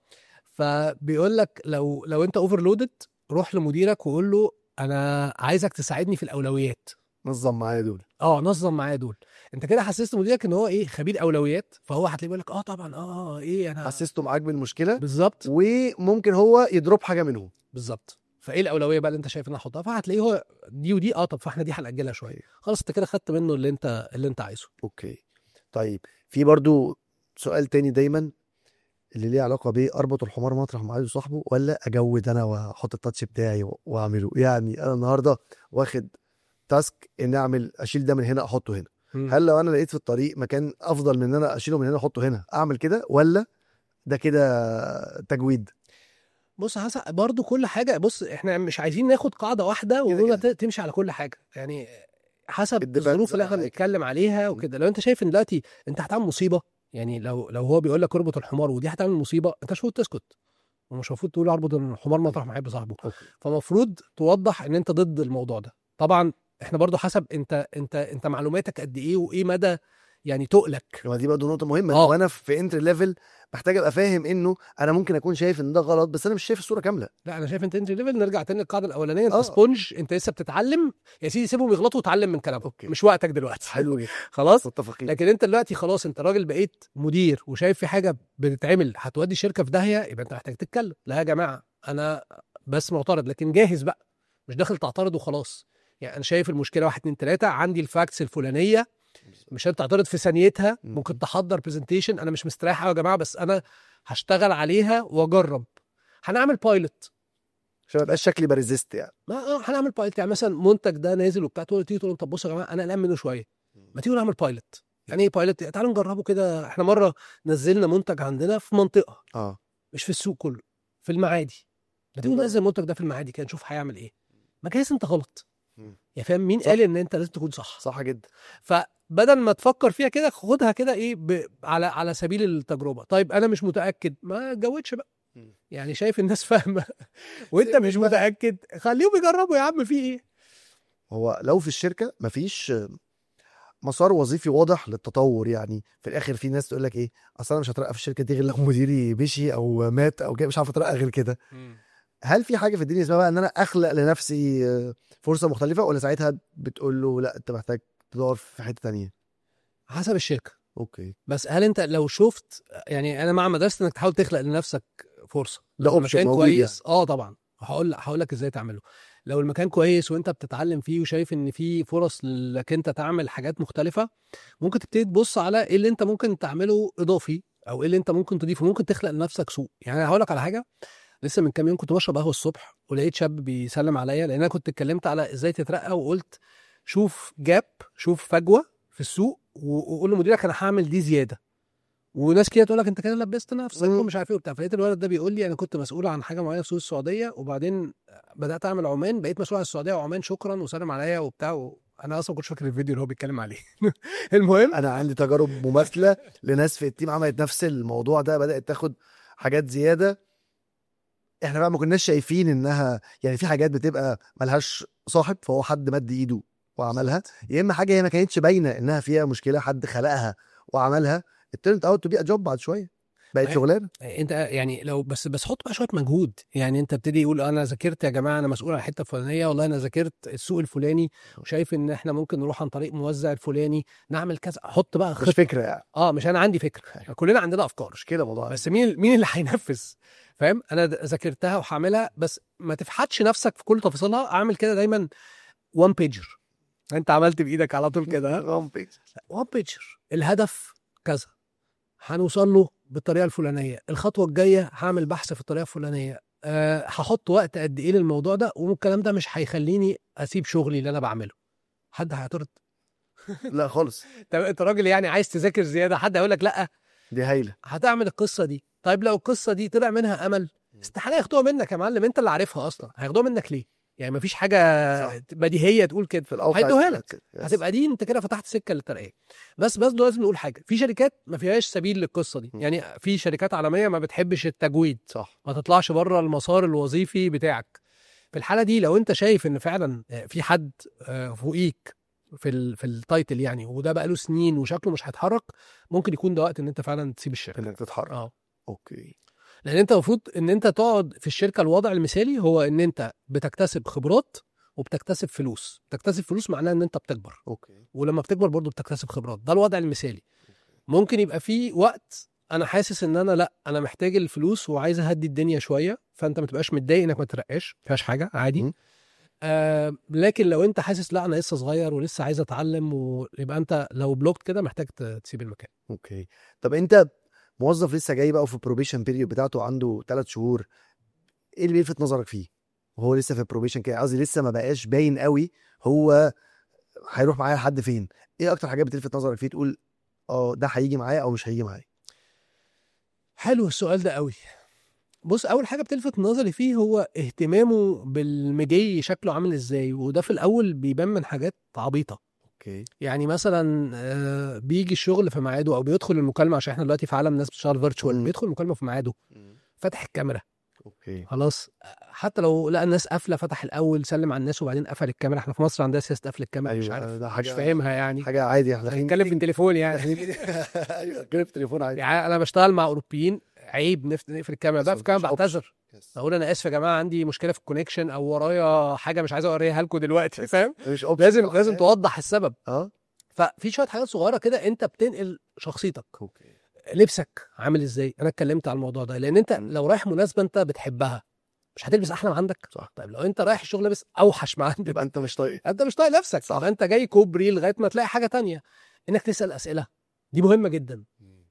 فبيقول لك لو لو انت اوفرلودد روح لمديرك وقول له انا عايزك تساعدني في الاولويات نظم معايا دول اه نظم معايا دول انت كده حسست مديرك ان هو ايه خبير اولويات فهو هتلاقيه بيقول لك اه طبعا اه ايه انا حسسته معاك بالمشكله بالظبط وممكن هو يضرب حاجه منهم بالظبط فايه الاولويه بقى اللي انت شايف ان انا احطها فهتلاقيه هو دي ودي اه طب فاحنا دي هنأجلها شويه خلاص انت كده خدت منه اللي انت اللي انت عايزه اوكي طيب في برضو سؤال تاني دايما اللي ليه علاقه بيه اربط الحمار مطرح ما عايزه صاحبه ولا اجود انا واحط التاتش بتاعي و- واعمله يعني انا النهارده واخد تاسك ان اعمل اشيل ده من هنا احطه هنا هل لو انا لقيت في الطريق مكان افضل من ان انا اشيله من هنا احطه هنا اعمل كده ولا ده كده تجويد بص حسن برضو كل حاجه بص احنا مش عايزين ناخد قاعده واحده ونقول ت- تمشي على كل حاجه يعني حسب It depends الظروف اللي احنا عليك. بنتكلم عليها وكده لو انت شايف ان دلوقتي انت هتعمل مصيبه يعني لو لو هو بيقول لك اربط الحمار ودي هتعمل مصيبه انت مش المفروض تسكت ومش المفروض تقول اربط الحمار مطرح ما يحب صاحبه اوكي فمفروض توضح ان انت ضد الموضوع ده طبعا احنا برضو حسب انت انت انت معلوماتك قد ايه وايه مدى يعني تقلك ما دي برضه نقطه مهمه آه. وانا في انتري ليفل محتاج ابقى فاهم انه انا ممكن اكون شايف ان ده غلط بس انا مش شايف الصوره كامله لا انا شايف انت انتري ليفل نرجع تاني للقاعده الاولانيه انت آه. سبونج انت لسه بتتعلم يا سيدي سيبهم يغلطوا وتعلم من كلامهم أوكي. مش وقتك دلوقتي حلو جدا خلاص متفقين لكن انت دلوقتي خلاص انت راجل بقيت مدير وشايف في حاجه بتتعمل هتودي الشركه في داهيه يبقى انت محتاج تتكلم لا يا جماعه انا بس معترض لكن جاهز بقى مش داخل تعترض وخلاص يعني انا شايف المشكله واحد اتنين تلاته عندي الفاكتس الفلانيه مش انت تعترض في ثانيتها مم. ممكن تحضر برزنتيشن انا مش مستريح قوي يا جماعه بس انا هشتغل عليها واجرب هنعمل بايلوت عشان ما يبقاش شكلي بريزيست يعني ما اه هنعمل بايلوت يعني مثلا منتج ده نازل وبتاع تقول تيجي تقول لهم طب بصوا يا جماعه انا قلقان منه شويه ما تيجوا نعمل بايلوت يعني ايه بايلوت تعالوا نجربه كده احنا مره نزلنا منتج عندنا في منطقه اه مش في السوق كله في المعادي ما تيجوا نجرب. ننزل المنتج ده في المعادي كده نشوف هيعمل ايه ما جايز انت غلط مم. يا فاهم مين صح. قال ان انت لازم تكون صح صح جدا فبدل ما تفكر فيها كده خدها كده ايه ب... على على سبيل التجربه طيب انا مش متاكد ما تجودش بقى مم. يعني شايف الناس فاهمه وانت سيبني مش بقى. متاكد خليهم يجربوا يا عم في ايه هو لو في الشركه مفيش مسار وظيفي واضح للتطور يعني في الاخر في ناس تقول لك ايه اصل انا مش هترقى في الشركه دي غير لو مديري مشي او مات او كده مش عارف اترقى غير كده هل في حاجه في الدنيا اسمها بقى ان انا اخلق لنفسي آه، فرصه مختلفه ولا ساعتها بتقول له لا انت محتاج تدور في حته تانية حسب الشركه اوكي بس هل انت لو شفت يعني انا مع مدرسه انك تحاول تخلق لنفسك فرصه ده لو option مكان موجود كويس اه طبعا هقول هقول لك ازاي تعمله لو المكان كويس وانت بتتعلم فيه وشايف ان في فرص انك انت تعمل حاجات مختلفه ممكن تبتدي تبص على ايه اللي انت ممكن تعمله اضافي او ايه اللي انت ممكن تضيفه ممكن تخلق لنفسك سوق يعني هقول لك على حاجه لسه من كام يوم كنت بشرب قهوه الصبح ولقيت شاب بيسلم عليا لان انا كنت اتكلمت على ازاي تترقى وقلت شوف جاب شوف فجوه في السوق و- وقول لمديرك انا هعمل دي زياده وناس كده تقول لك انت كده لبست نفسك مم. ومش عارف ايه وبتاع فلقيت الولد ده بيقول لي انا كنت مسؤول عن حاجه معينه في سوق السعوديه وبعدين بدات اعمل عمان بقيت مسؤول عن السعوديه وعمان شكرا وسلم عليا وبتاع و... انا اصلا ما كنتش فاكر الفيديو اللي هو بيتكلم عليه المهم انا عندي تجارب مماثله لناس في التيم عملت نفس الموضوع ده بدات تاخد حاجات زياده احنا بقى ما كناش شايفين انها يعني في حاجات بتبقى ملهاش صاحب فهو حد مد ايده وعملها يا اما حاجه هي ما كانتش باينه انها فيها مشكله حد خلقها وعملها الترنت اوت تو بي جوب بعد شويه بقت أي- شغلانه انت يعني لو بس بس حط بقى شويه مجهود يعني انت ابتدي يقول انا ذاكرت يا جماعه انا مسؤول عن الحته الفلانيه والله انا ذاكرت السوق الفلاني وشايف ان احنا ممكن نروح عن طريق موزع الفلاني نعمل كذا حط بقى مش خطه فكره يعني اه مش انا عندي فكره كلنا عندنا افكار مشكله موضوع بس مين مين اللي هينفذ فاهم انا د- ذاكرتها وهعملها بس ما تفحتش نفسك في كل تفاصيلها اعمل كده دايما وان بيجر انت عملت بايدك على طول كده ها؟ وان بيج وان بيجر الهدف كذا هنوصل له بالطريقه الفلانيه الخطوه الجايه هعمل بحث في الطريقه الفلانيه أه هحط وقت قد ايه للموضوع ده والكلام ده مش هيخليني اسيب شغلي اللي انا بعمله حد هيعترض لا خالص طب انت راجل يعني عايز تذاكر زياده حد هيقول لك لا دي هايله هتعمل القصه دي طيب لو القصه دي طلع منها امل استحاله ياخدوها منك يا معلم انت اللي عارفها اصلا هياخدوها منك ليه يعني مفيش حاجه صح. بديهيه تقول كده في الاوقع هيدوها لك يس. هتبقى دي انت كده فتحت سكه للترقيه بس بس لازم نقول حاجه في شركات ما فيهاش سبيل للقصه دي م. يعني في شركات عالميه ما بتحبش التجويد صح ما تطلعش بره المسار الوظيفي بتاعك في الحاله دي لو انت شايف ان فعلا في حد آه، فوقيك في ال في التايتل يعني وده بقى له سنين وشكله مش هيتحرك ممكن يكون ده وقت ان انت فعلا تسيب الشركه انك تتحرك اه اوكي لان انت المفروض ان انت تقعد في الشركه الوضع المثالي هو ان انت بتكتسب خبرات وبتكتسب فلوس بتكتسب فلوس معناه ان انت بتكبر اوكي ولما بتكبر برضه بتكتسب خبرات ده الوضع المثالي ممكن يبقى في وقت انا حاسس ان انا لا انا محتاج الفلوس وعايز اهدي الدنيا شويه فانت ما تبقاش متضايق انك ما ترقاش ما فيهاش حاجه عادي م. آه لكن لو انت حاسس لا انا لسه صغير ولسه عايز اتعلم ويبقى انت لو بلوكت كده محتاج ت- تسيب المكان اوكي طب انت موظف لسه جاي بقى وفي البروبيشن بيريود بتاعته عنده ثلاث شهور ايه اللي بيلفت نظرك فيه وهو لسه في البروبيشن كده قصدي لسه ما بقاش باين قوي هو هيروح معايا لحد فين ايه اكتر حاجات بتلفت نظرك فيه تقول اه ده هيجي معايا او مش هيجي معايا حلو السؤال ده قوي بص اول حاجه بتلفت نظري فيه هو اهتمامه بالمجي شكله عامل ازاي وده في الاول بيبان من حاجات عبيطه اوكي يعني مثلا آه، بيجي الشغل في ميعاده او بيدخل المكالمه عشان احنا دلوقتي في عالم ناس بتشتغل فيرتشوال مم. بيدخل المكالمه في ميعاده فتح الكاميرا اوكي خلاص حتى لو لقى الناس قافله فتح الاول سلم على الناس وبعدين قفل الكاميرا احنا في مصر عندنا سياسه قفل الكاميرا مش ايوه عارف ده مش حاجه فاهمها يعني حاجه عادي احنا داخلين نتكلم بالتليفون يعني ايوه نتكلم في التليفون عادي يعني انا بشتغل مع اوروبيين عيب نفت- نقفل الكاميرا ده في كاميرا مش بعتذر Yes. اقول انا اسف يا جماعه عندي مشكله في الكونكشن او ورايا حاجه مش عايز اوريها لكم دلوقتي فاهم مش option. لازم لازم توضح السبب اه ففي شويه حاجات صغيره كده انت بتنقل شخصيتك اوكي لبسك عامل ازاي انا اتكلمت على الموضوع ده لان انت مم. لو رايح مناسبه انت بتحبها مش هتلبس احلى ما عندك صح. طيب لو انت رايح الشغل لابس اوحش ما عندك يبقى انت مش طايق انت مش طايق نفسك صح انت جاي كوبري لغايه ما تلاقي حاجه تانية انك تسال اسئله دي مهمه جدا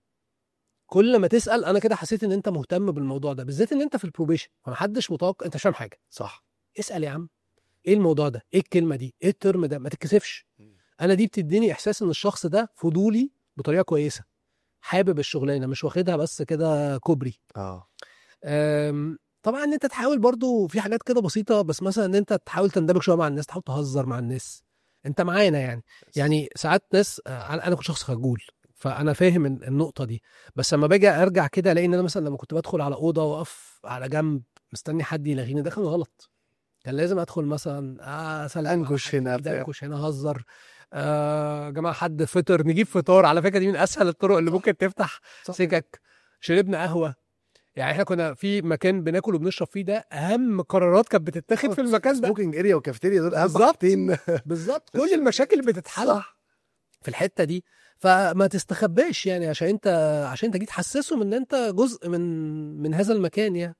كل ما تسال انا كده حسيت ان انت مهتم بالموضوع ده بالذات ان انت في البروبيشن فمحدش متوقع انت مش فاهم حاجه صح اسال يا عم ايه الموضوع ده ايه الكلمه دي ايه الترم ده ما تتكسفش مم. انا دي بتديني احساس ان الشخص ده فضولي بطريقه كويسه حابب الشغلانه مش واخدها بس كده كوبري اه أم، طبعا ان انت تحاول برضو في حاجات كده بسيطه بس مثلا ان انت تحاول تندمج شويه مع الناس تحاول تهزر مع الناس انت معانا يعني يعني ساعات ناس آه، انا أنا كنت شخص خجول فانا فاهم ال- النقطه دي بس لما باجي ارجع كده الاقي ان انا مثلا لما كنت بدخل على اوضه واقف على جنب مستني حد يلغيني ده كان غلط كان لازم ادخل مثلا آه اسلم على انكش حد هنا كده، بتاع. انكش هنا اهزر آه يا جماعه حد فطر نجيب فطار على فكره دي من اسهل الطرق اللي ممكن تفتح صح. سكك شربنا قهوه يعني احنا كنا في مكان بناكل وبنشرب فيه ده اهم قرارات كانت بتتاخد في المكان ده سموكينج اريا وكافتيريا دول اهم بالظبط. حاجتين بالظبط كل المشاكل بتتحل صح في الحته دي فما تستخباش يعني عشان انت عشان انت جيت تحسسهم ان انت جزء من من هذا المكان يعني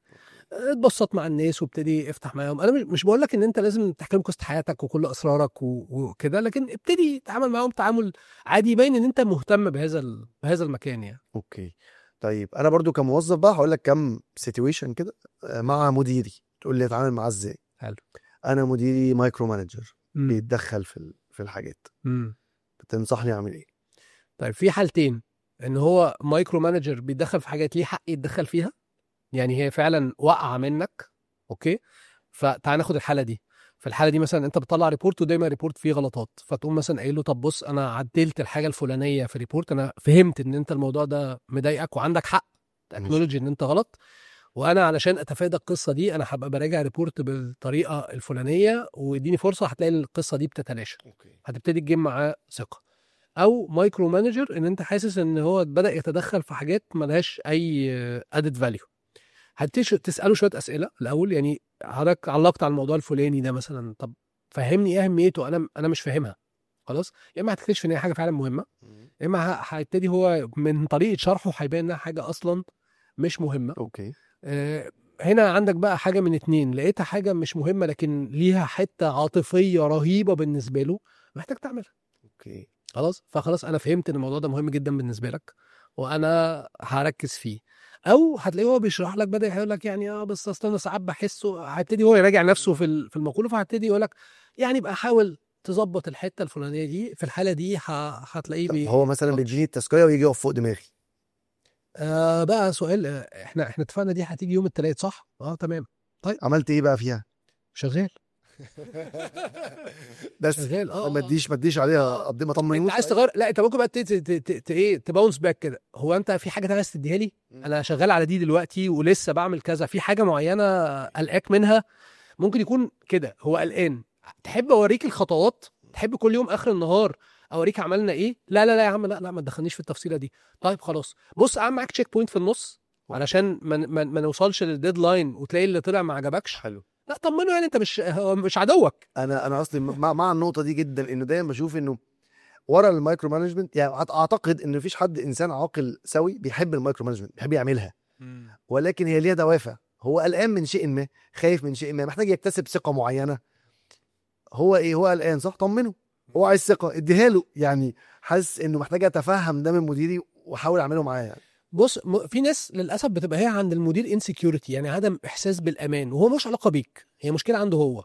اتبسط مع الناس وابتدي افتح معاهم انا مش- مش بقول لك ان انت لازم تحكي لهم قصه حياتك وكل اسرارك و- وكده لكن ابتدي تعامل معاهم تعامل عادي يبين ان انت مهتم بهذا ال- بهذا المكان يعني اوكي طيب انا برضو كموظف بقى هقول لك كام سيتويشن كده آه، مع مديري تقول لي اتعامل معاه ازاي حلو. انا مديري مايكرو مانجر مم. بيتدخل في ال- في الحاجات مم. تنصحني اعمل ايه طيب في حالتين ان هو مايكرو مانجر بيتدخل في حاجات ليه حق يتدخل فيها يعني هي فعلا واقعه منك اوكي فتعال ناخد الحاله دي في الحاله دي مثلا انت بتطلع ريبورت ودايما ريبورت فيه غلطات فتقوم مثلا قايل له طب بص انا عدلت الحاجه الفلانيه في ريبورت انا فهمت ان انت الموضوع ده مضايقك وعندك حق تاكنولوجي ان انت غلط وانا علشان اتفادى القصه دي انا هبقى براجع ريبورت بالطريقه الفلانيه واديني فرصه هتلاقي القصه دي بتتلاشى اوكي هتبتدي تجيب معاه ثقه او مايكرو مانجر ان انت حاسس ان هو بدا يتدخل في حاجات ملهاش اي ادد فاليو هتش تساله شويه اسئله الاول يعني حضرتك علقت على الموضوع الفلاني ده مثلا طب فهمني ايه اهميته انا انا مش فاهمها خلاص يا اما هتكتشف ان هي حاجه فعلا مهمه يا اما ه- هيبتدي هو من طريقه شرحه هيبان انها حاجه اصلا مش مهمه اوكي آه، هنا عندك بقى حاجه من اتنين لقيتها حاجه مش مهمه لكن ليها حته عاطفيه رهيبه بالنسبه له محتاج تعملها اوكي خلاص فخلاص انا فهمت ان الموضوع ده مهم جدا بالنسبه لك وانا هركز فيه او هتلاقيه هو بيشرح لك بدا يقول لك يعني اه بس اصل انا ساعات بحسه هيبتدي هو يراجع نفسه في ال- في المقوله فهيبتدي يقول لك يعني بقى حاول تظبط الحته الفلانيه دي في الحاله دي ه- هتلاقيه طب بي... هو مثلا بيديني التاسكيه ويجي يقف فوق دماغي آه بقى سؤال آه، احنا احنا اتفقنا دي هتيجي يوم الثلاث صح؟ اه تمام عملت ايه بقى فيها شغال بس شغال اه ما آه. تديش ما تديش عليها قد ما انت طمنيوش عايز تغير لا انت ممكن بقى ت- ت- ت- ت- ايه تباونس باك كده هو انت في حاجه تانية عايز تديها لي مم. انا شغال على دي دلوقتي ولسه بعمل كذا في حاجه معينه قلقاك منها ممكن يكون كده هو قلقان تحب اوريك الخطوات تحب كل يوم اخر النهار اوريك عملنا ايه لا لا لا يا عم لا لا ما تدخلنيش في التفصيله دي طيب خلاص بص اعمل معاك تشيك بوينت في النص علشان ما, ما, ما نوصلش للديدلاين وتلاقي اللي طلع ما عجبكش حلو لا طمنه يعني انت مش هو مش عدوك انا انا اصلي مع, مع النقطه دي جدا انه دايما بشوف انه ورا المايكرو مانجمنت يعني أعت- اعتقد ان مفيش حد انسان عاقل سوي بيحب المايكرو مانجمنت بيحب يعملها ولكن هي ليها دوافع هو قلقان من شيء ما خايف من شيء ما محتاج يكتسب ثقه معينه هو ايه هو قلقان صح طمنه هو عايز ثقه اديها له يعني حاسس انه محتاج اتفهم ده من مديري واحاول اعمله معاه يعني بص م- في ناس للاسف بتبقى هي عند المدير انسكيورتي يعني عدم احساس بالامان وهو مش علاقه بيك هي مشكله عنده هو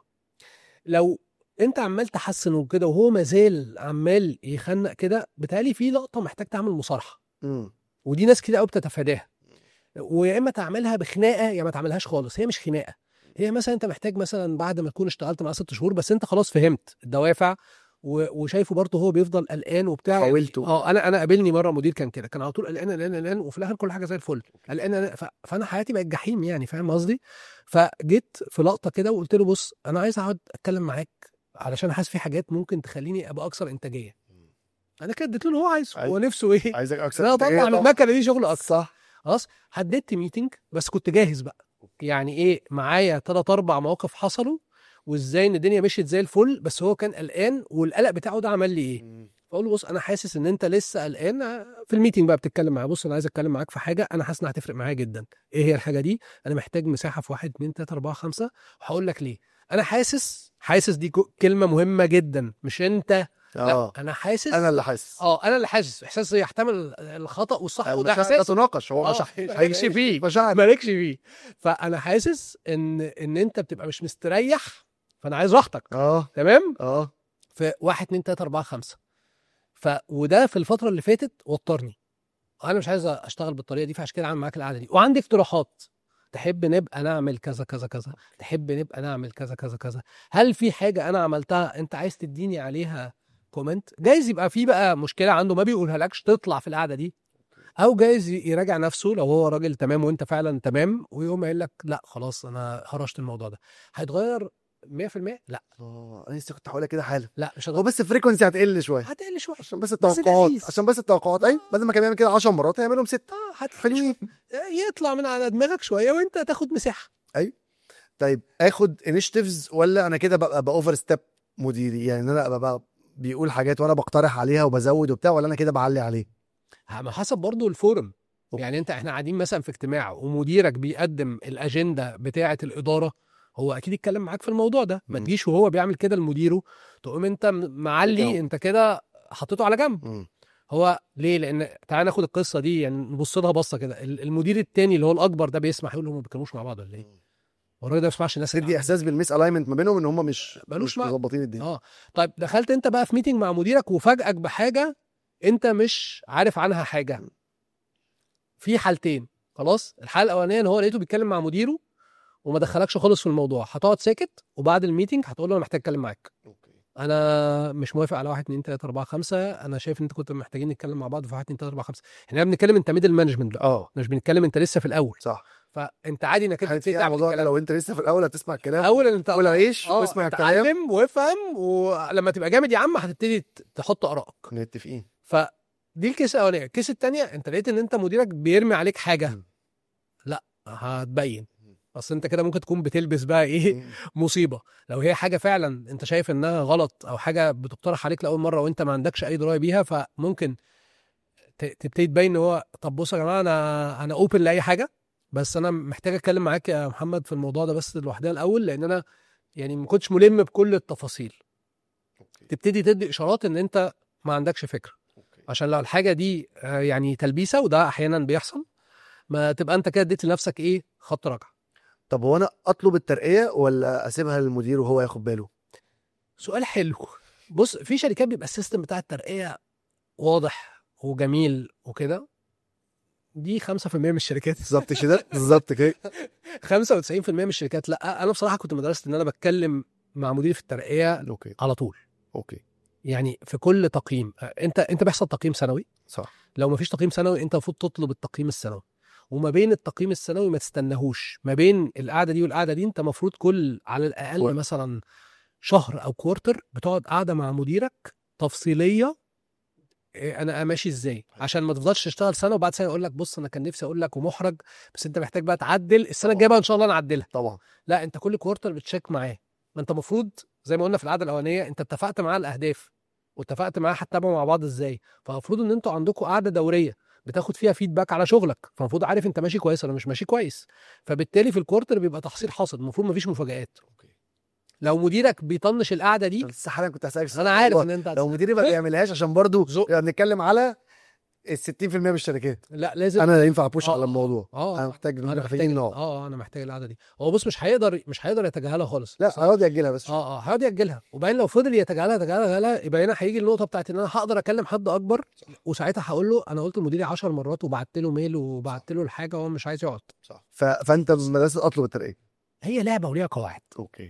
لو انت عمال تحسن وكده وهو مازال عمال يخنق كده بتهيألي في لقطه محتاج تعمل مصارحه امم ودي ناس كتير قوي بتتفاداها ويا اما تعملها بخناقه يا ما تعملهاش خالص هي مش خناقه هي مثلا انت محتاج مثلا بعد ما تكون اشتغلت معاه ست شهور بس انت خلاص فهمت الدوافع و- وشايفه برضه هو بيفضل قلقان وبتاع حاولته اه انا انا قابلني مره مدير كان كده كان على طول قلقان قلقان قلقان وفي الاخر كل حاجه زي الفل قلقان قلقان. ف- فانا حياتي بقت جحيم يعني فاهم قصدي فجيت في لقطه كده وقلت له بص انا عايز اقعد اتكلم معاك علشان حاسس في حاجات ممكن تخليني ابقى اكثر انتاجيه انا كده اديت له اللي هو عايزه أيوة. هو نفسه ايه عايزك اكثر انا اطلع من المكنه دي شغل اكتر صح خلاص حددت ميتنج بس كنت جاهز بقى يعني ايه معايا ثلاث اربع مواقف حصلوا وازاي ان الدنيا مشيت زي الفل بس هو كان قلقان والقلق بتاعه ده عمل لي ايه فاقول له بص انا حاسس ان انت لسه قلقان في الميتنج بقى بتتكلم معايا بص انا عايز اتكلم معاك في حاجه انا حاسس انها هتفرق معايا جدا ايه هي الحاجه دي انا محتاج مساحه في واحد اتنين تلاته اربعه خمسه وهقول لك ليه انا حاسس حاسس دي كو- كلمه مهمه جدا مش انت لا اه انا حاسس انا اللي حاسس اه انا اللي حاسس احساس يحتمل الخطا والصح وده المشاعر احساس لا تناقش هو آه، مش مالكش فيه مشاعر مالكش فيه فانا حاسس ان ان انت بتبقى مش مستريح فانا عايز راحتك اه تمام اه في واحد اتنين تلاته اربعه خمسه ف وده في الفتره اللي فاتت وترني انا مش عايز اشتغل بالطريقه دي فعشان كده عامل معاك القعده دي وعندي اقتراحات تحب نبقى نعمل كذا كذا كذا تحب نبقى نعمل كذا كذا كذا هل في حاجه انا عملتها انت عايز تديني عليها كومنت جايز يبقى في بقى مشكله عنده ما بيقولها لكش تطلع في القعده دي او جايز يراجع نفسه لو هو راجل تمام وانت فعلا تمام ويقوم قايل لك لا خلاص انا هرشت الموضوع ده هيتغير 100% لا اه انا لسه كنت هقولها كده حالا لا مش هو هتغير بس الفريكونسي هتقل شويه هتقل شويه عشان بس التوقعات لذيذ. عشان بس التوقعات اي بدل ما كان بيعمل كده 10 مرات هيعملهم ست اه هتقل حلوين يطلع من على دماغك شويه وانت تاخد مساحه طيب اخد انيشيتيفز ولا انا كده ببقى باوفر ستيب مديري يعني ان انا ابقى بقى بيقول حاجات وانا بقترح عليها وبزود وبتاع ولا انا كده بعلي عليه على حسب برضو الفورم أوكي. يعني انت احنا قاعدين مثلا في اجتماع ومديرك بيقدم الاجنده بتاعه الاداره هو اكيد يتكلم معاك في الموضوع ده ما مم. تجيش وهو بيعمل كده لمديره تقوم انت م- معلي جنب. انت كده حطيته على جنب مم. هو ليه لان تعال ناخد القصه دي يعني نبص لها بصه كده ال- المدير التاني اللي هو الاكبر ده بيسمح يقول هم ما بيتكلموش مع بعض ولا ايه هو الراجل ده ما بيسمعش الناس تدي احساس بالميس الاينمنت ما بينهم ان هم مش ملوش مش معنى. مظبطين الدنيا اه طيب دخلت انت بقى في ميتنج مع مديرك وفاجئك بحاجه انت مش عارف عنها حاجه في حالتين خلاص الحاله الاولانيه ان هو لقيته بيتكلم مع مديره وما دخلكش خالص في الموضوع هتقعد ساكت وبعد الميتنج هتقول له انا محتاج اتكلم معاك انا مش موافق على 1 2 3 4 5 انا شايف ان انت كنت محتاجين نتكلم مع بعض في 1 2 3 4 5 احنا بنتكلم انت ميدل مانجمنت بقى اه مش بنتكلم انت لسه في الاول صح فانت عادي انك انت كانت تبتدي فيها تعمل موضوع الكلام. لو انت لسه في الاول هتسمع الكلام اول انت ولا عيش اه واسمع الكلام اتعلم وافهم ولما تبقى جامد يا عم هتبتدي ت- تحط ارائك متفقين فدي الكيس الاولانيه الكيس الثانيه انت لقيت ان انت مديرك بيرمي عليك حاجه مم. لا هتبين اصل انت كده ممكن تكون بتلبس بقى ايه مصيبه لو هي حاجه فعلا انت شايف انها غلط او حاجه بتقترح عليك لاول مره وانت ما عندكش اي درايه بيها فممكن ت- تبتدي تبين ان هو طب بصوا يا جماعه انا انا اوبن لاي حاجه بس انا محتاج اتكلم معاك يا محمد في الموضوع ده بس لوحدنا الاول لان انا يعني ما كنتش ملم بكل التفاصيل تبتدي تدي اشارات ان انت ما عندكش فكره عشان لو الحاجه دي آه، يعني تلبيسه وده احيانا بيحصل ما تبقى انت كده اديت لنفسك ايه خط رجعه طب هو انا اطلب الترقيه ولا اسيبها للمدير وهو ياخد باله سؤال حلو بص في شركات بيبقى السيستم بتاع الترقيه واضح وجميل وكده دي 5% من الشركات بالظبط كده بالظبط كده 95% من الشركات لا انا بصراحه كنت مدرسه ان انا بتكلم مع مدير في الترقيه اوكي على طول اوكي يعني في كل تقييم آه، انت انت بيحصل تقييم سنوي صح لو ما فيش تقييم سنوي انت المفروض تطلب التقييم السنوي وما بين التقييم السنوي ما تستناهوش ما بين القعده دي والقعده دي انت المفروض كل على الاقل و- مثلا شهر او كوارتر بتقعد قاعده مع مديرك تفصيليه إيه انا ماشي ازاي عشان ما تفضلش تشتغل سنه وبعد سنه يقول لك بص انا كان نفسي اقول لك ومحرج بس انت محتاج بقى تعدل السنه الجايه بقى ان شاء الله نعدلها طبعا لا انت كل كوارتر بتشيك معاه ما انت المفروض زي ما قلنا في القعده الاولانيه انت اتفقت معاه الاهداف واتفقت معاه هتتابعوا مع بعض ازاي فالمفروض ان انتوا عندكم قعده دوريه بتاخد فيها فيدباك على شغلك فالمفروض عارف انت ماشي كويس ولا مش ماشي كويس فبالتالي في الكوارتر بيبقى تحصيل حاصل المفروض مفيش مفاجآت لو مديرك بيطنش القعده دي لسه حالا كنت هسالك سؤال. انا عارف هو ان انت لو مديري ما بيعملهاش عشان برضو ذوق. يعني بنتكلم على ال 60% من الشركات لا لازم انا لا ينفع ابوش آه. على الموضوع اه انا محتاج انا محتاج محتاجين نقعد اه انا محتاج القعده دي هو بص مش هيقدر مش هيقدر يتجاهلها خالص لا هيقعد ياجلها بس اه اه هيقعد ياجلها وبعدين لو فضل يتجاهلها يتجاهلها يبقى هنا هيجي النقطه بتاعت ان انا هقدر اكلم حد اكبر وساعتها هقول له انا قلت لمديري 10 مرات وبعت له ميل وبعت له الحاجه وهو مش عايز يقعد صح ف... فانت في مدرسه اطلب الترقيه هي لعبه وليها قواعد اوكي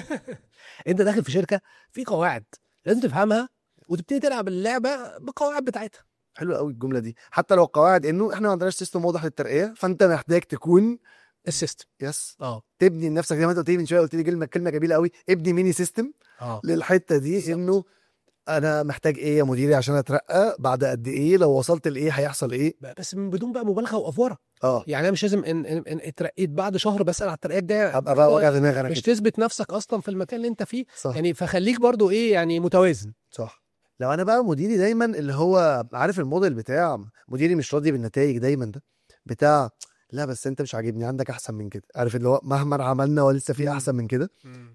انت داخل في شركه في قواعد لازم تفهمها وتبتدي تلعب اللعبه بالقواعد بتاعتها حلوه قوي الجمله دي حتى لو قواعد انه احنا ما عندناش سيستم واضح للترقيه فانت محتاج تكون السيستم يس اه تبني لنفسك زي ما انت قلت لي من شويه قلت لي كلمه كلمه جميله قوي ابني ميني سيستم اه للحته دي بالظبط. انه انا محتاج ايه يا مديري عشان اترقى بعد قد ايه لو وصلت لايه هيحصل ايه بس من بدون بقى مبالغه وافوره اه يعني انا مش لازم ان, إن, إن اترقيت بعد شهر بسال على الترقيات ده ابقى بقى وجع دماغ انا مش كده تثبت نفسك اصلا في المكان اللي انت فيه صح يعني فخليك برضو ايه يعني متوازن صح لو انا بقى مديري دايما اللي هو عارف الموديل بتاع مديري مش راضي بالنتائج دايما ده بتاع لا بس انت مش عاجبني عندك احسن من كده عارف اللي هو مهما عملنا ولسه في مم. احسن من كده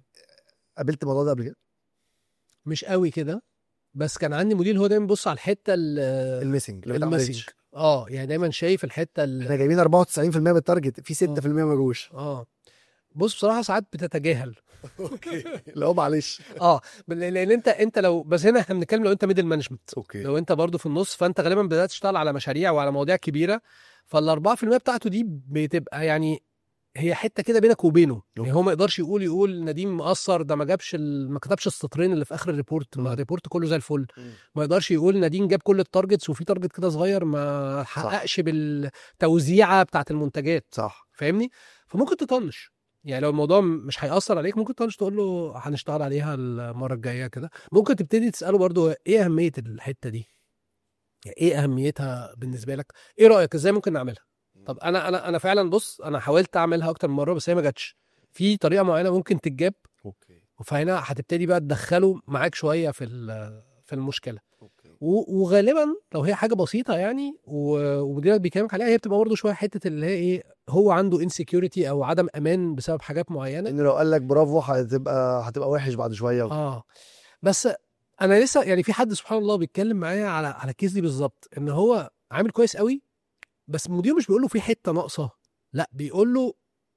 قابلت الموضوع ده قبل كده مش قوي كده بس كان عندي مدير هو دايما بيبص على الحته ال- الميسنج اللي ما المسج اتعملتش. اه يعني دايما شايف الحته ال- احنا جايبين 94% بالتارجت في 6% ما جوش اه بص بصراحه ساعات بتتجاهل اوكي اللي هو معلش اه لان لأن انت انت لو بس هنا احنا بنتكلم لو انت ميدل مانجمنت اوكي لو انت برضو في النص فانت غالبا بدات تشتغل على مشاريع وعلى مواضيع كبيره فال 4% بتاعته دي بتبقى يعني هي حته كده بينك وبينه يعني هو ما يقدرش يقول يقول نديم مقصر ده ما جابش ال... ما كتبش السطرين اللي في اخر الريبورت ما مم. الريبورت كله زي الفل مم. ما يقدرش يقول نديم جاب كل التارجتس وفي تارجت كده صغير ما حققش بالتوزيعه بتاعت المنتجات صح فاهمني فممكن تطنش يعني لو الموضوع مش هيأثر عليك ممكن تطنش تقول له هنشتغل عليها المره الجايه كده ممكن تبتدي تساله برضو ايه اهميه الحته دي يعني ايه اهميتها بالنسبه لك ايه رايك ازاي ممكن نعملها طب انا انا انا فعلا بص انا حاولت اعملها اكتر من مره بس هي ما جاتش في طريقه معينه ممكن تتجاب اوكي فهنا هتبتدي بقى تدخله معاك شويه في ال- في المشكله و- وغالبا لو هي حاجه بسيطه يعني و- ومديرك بيكلمك عليها هي بتبقى برضه شويه حته اللي هي ايه هو عنده انسكيورتي او عدم امان بسبب حاجات معينه ان لو قال لك برافو هتبقى هتبقى وحش بعد شويه اه بس انا لسه يعني في حد سبحان الله بيتكلم معايا على على الكيس دي بالظبط ان هو عامل كويس قوي بس مديره مش بيقول له في حته ناقصه لا بيقول له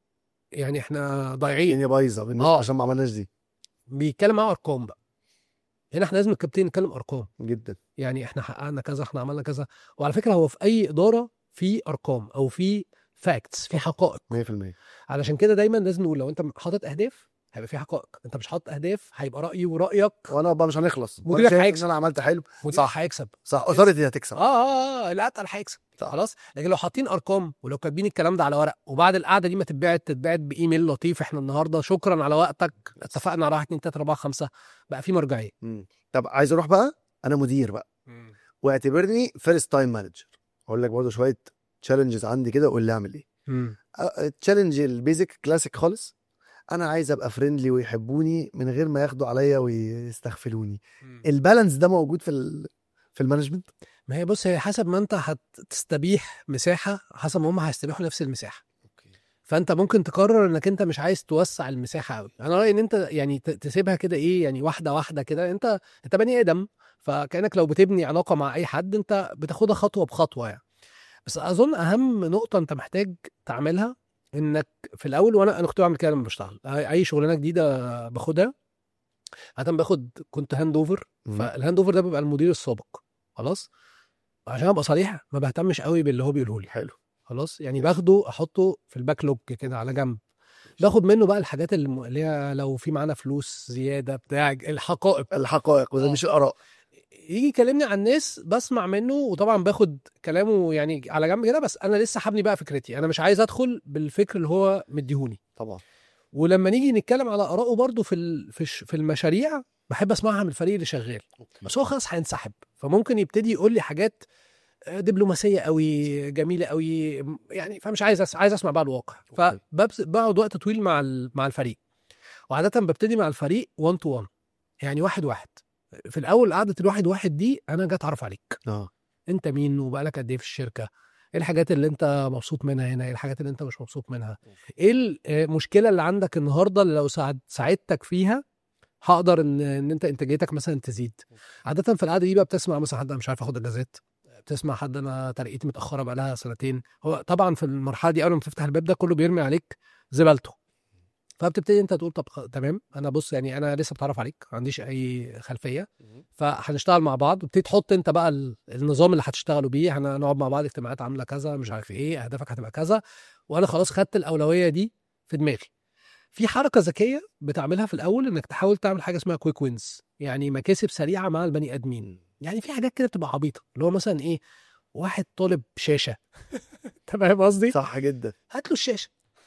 يعني احنا ضايعين الدنيا بايظه بالنسبة- آه. عشان ما عملناش دي بيتكلم معاه ارقام بقى هنا احنا لازم الكابتن نتكلم ارقام جدا يعني احنا حققنا كذا احنا عملنا كذا وعلى فكره هو في اي اداره في ارقام او في فاكتس في حقائق 100% علشان كده دايما لازم نقول لو انت حاطط اهداف هيبقى في حقائق انت مش حاطط اهداف هيبقى رايي ورايك وانا بقى مش هنخلص وأنا مديرك شايف هيكسب. ان انا عملت حلو مدير صح. هيكسب صح اثارتي هتكسب اه اه اه الاتقل هيكسب صح. خلاص لكن لو حاطين ارقام ولو كاتبين الكلام ده على ورق وبعد القعده دي ما تتبعت تتبعت بايميل لطيف احنا النهارده شكرا على وقتك اتفقنا على 1 2 3 4 5 بقى في مرجعيه مم. طب عايز اروح بقى انا مدير بقى واعتبرني فيرست تايم مانجر اقول لك برضه شويه تشالنجز عندي كده وقول لي اعمل ايه مم. تشالنج البيزك كلاسيك خالص انا عايز ابقى فريندلي ويحبوني من غير ما ياخدوا عليا ويستغفلوني البالانس ده موجود في ال... في المانجمنت ما هي بص هي حسب ما انت هتستبيح مساحه حسب ما هم هيستبيحوا نفس المساحه فانت ممكن تقرر انك انت مش عايز توسع المساحه قوي انا رايي ان انت يعني ت- تسيبها كده ايه يعني واحده واحده كده انت انت بني ادم فكانك لو بتبني علاقه مع اي حد انت بتاخدها خطوه بخطوه يعني بس اظن اهم نقطه انت محتاج تعملها انك في الاول وانا انا كنت بعمل كده لما بشتغل اي أي شغلانه جديده باخدها عاده باخد كنت هاند اوفر فالهاند اوفر ده بيبقى المدير السابق خلاص عشان ابقى صريح ما بهتمش قوي باللي هو بيقوله لي حلو خلاص يعني باخده احطه في الباك لوج كده على جنب باخد منه بقى الحاجات الم- اللي هي لو في معانا فلوس زياده بتاع الحقائق الحقائق وده آه. مش الاراء يجي يكلمني عن الناس بسمع منه وطبعا باخد كلامه يعني على جنب كده بس انا لسه حابني بقى فكرتي انا مش عايز ادخل بالفكر اللي هو مديهوني طبعا ولما نيجي نتكلم على ارائه برضه في ال- في الش- في المشاريع بحب اسمعها من الفريق اللي شغال بس هو خلاص هينسحب فممكن يبتدي يقول لي حاجات آه، دبلوماسيه قوي جميله قوي م- يعني فمش عايز أس... عايز اسمع بقى الواقع أوكي. فبقعد وقت طويل مع ال... مع الفريق وعاده ببتدي مع الفريق 1 تو 1 يعني واحد واحد في الاول قعده الواحد واحد دي انا جاي اتعرف عليك اه انت مين وبقالك قد ايه في الشركه ايه الحاجات اللي انت مبسوط منها هنا ايه الحاجات اللي انت مش مبسوط منها ايه المشكله اللي عندك النهارده اللي لو ساعد ساعدتك فيها هقدر ان ان انت انتاجيتك مثلا تزيد عاده في القعده دي بقى بتسمع مثلا حد انا مش عارف اخد اجازات بتسمع حد انا ترقيتي متاخره بقى لها سنتين هو طبعا في المرحله دي اول ما تفتح الباب ده كله بيرمي عليك زبالته فبتبتدي انت تقول طب خ- تمام انا بص يعني انا لسه بتعرف عليك ما عنديش اي خلفيه فهنشتغل مع بعض وبتبتدي تحط انت بقى ال- النظام اللي هتشتغلوا بيه هنقعد مع بعض اجتماعات عامله كذا مش عارف ايه اهدافك هتبقى كذا وانا خلاص خدت الاولويه دي في دماغي في حركه ذكيه بتعملها في الاول انك تحاول تعمل حاجه اسمها كويك وينز يعني مكاسب سريعه مع البني ادمين يعني في حاجات كده بتبقى عبيطه اللي هو مثلا ايه واحد طالب شاشه انت فاهم قصدي صح جدا هات له الشاشه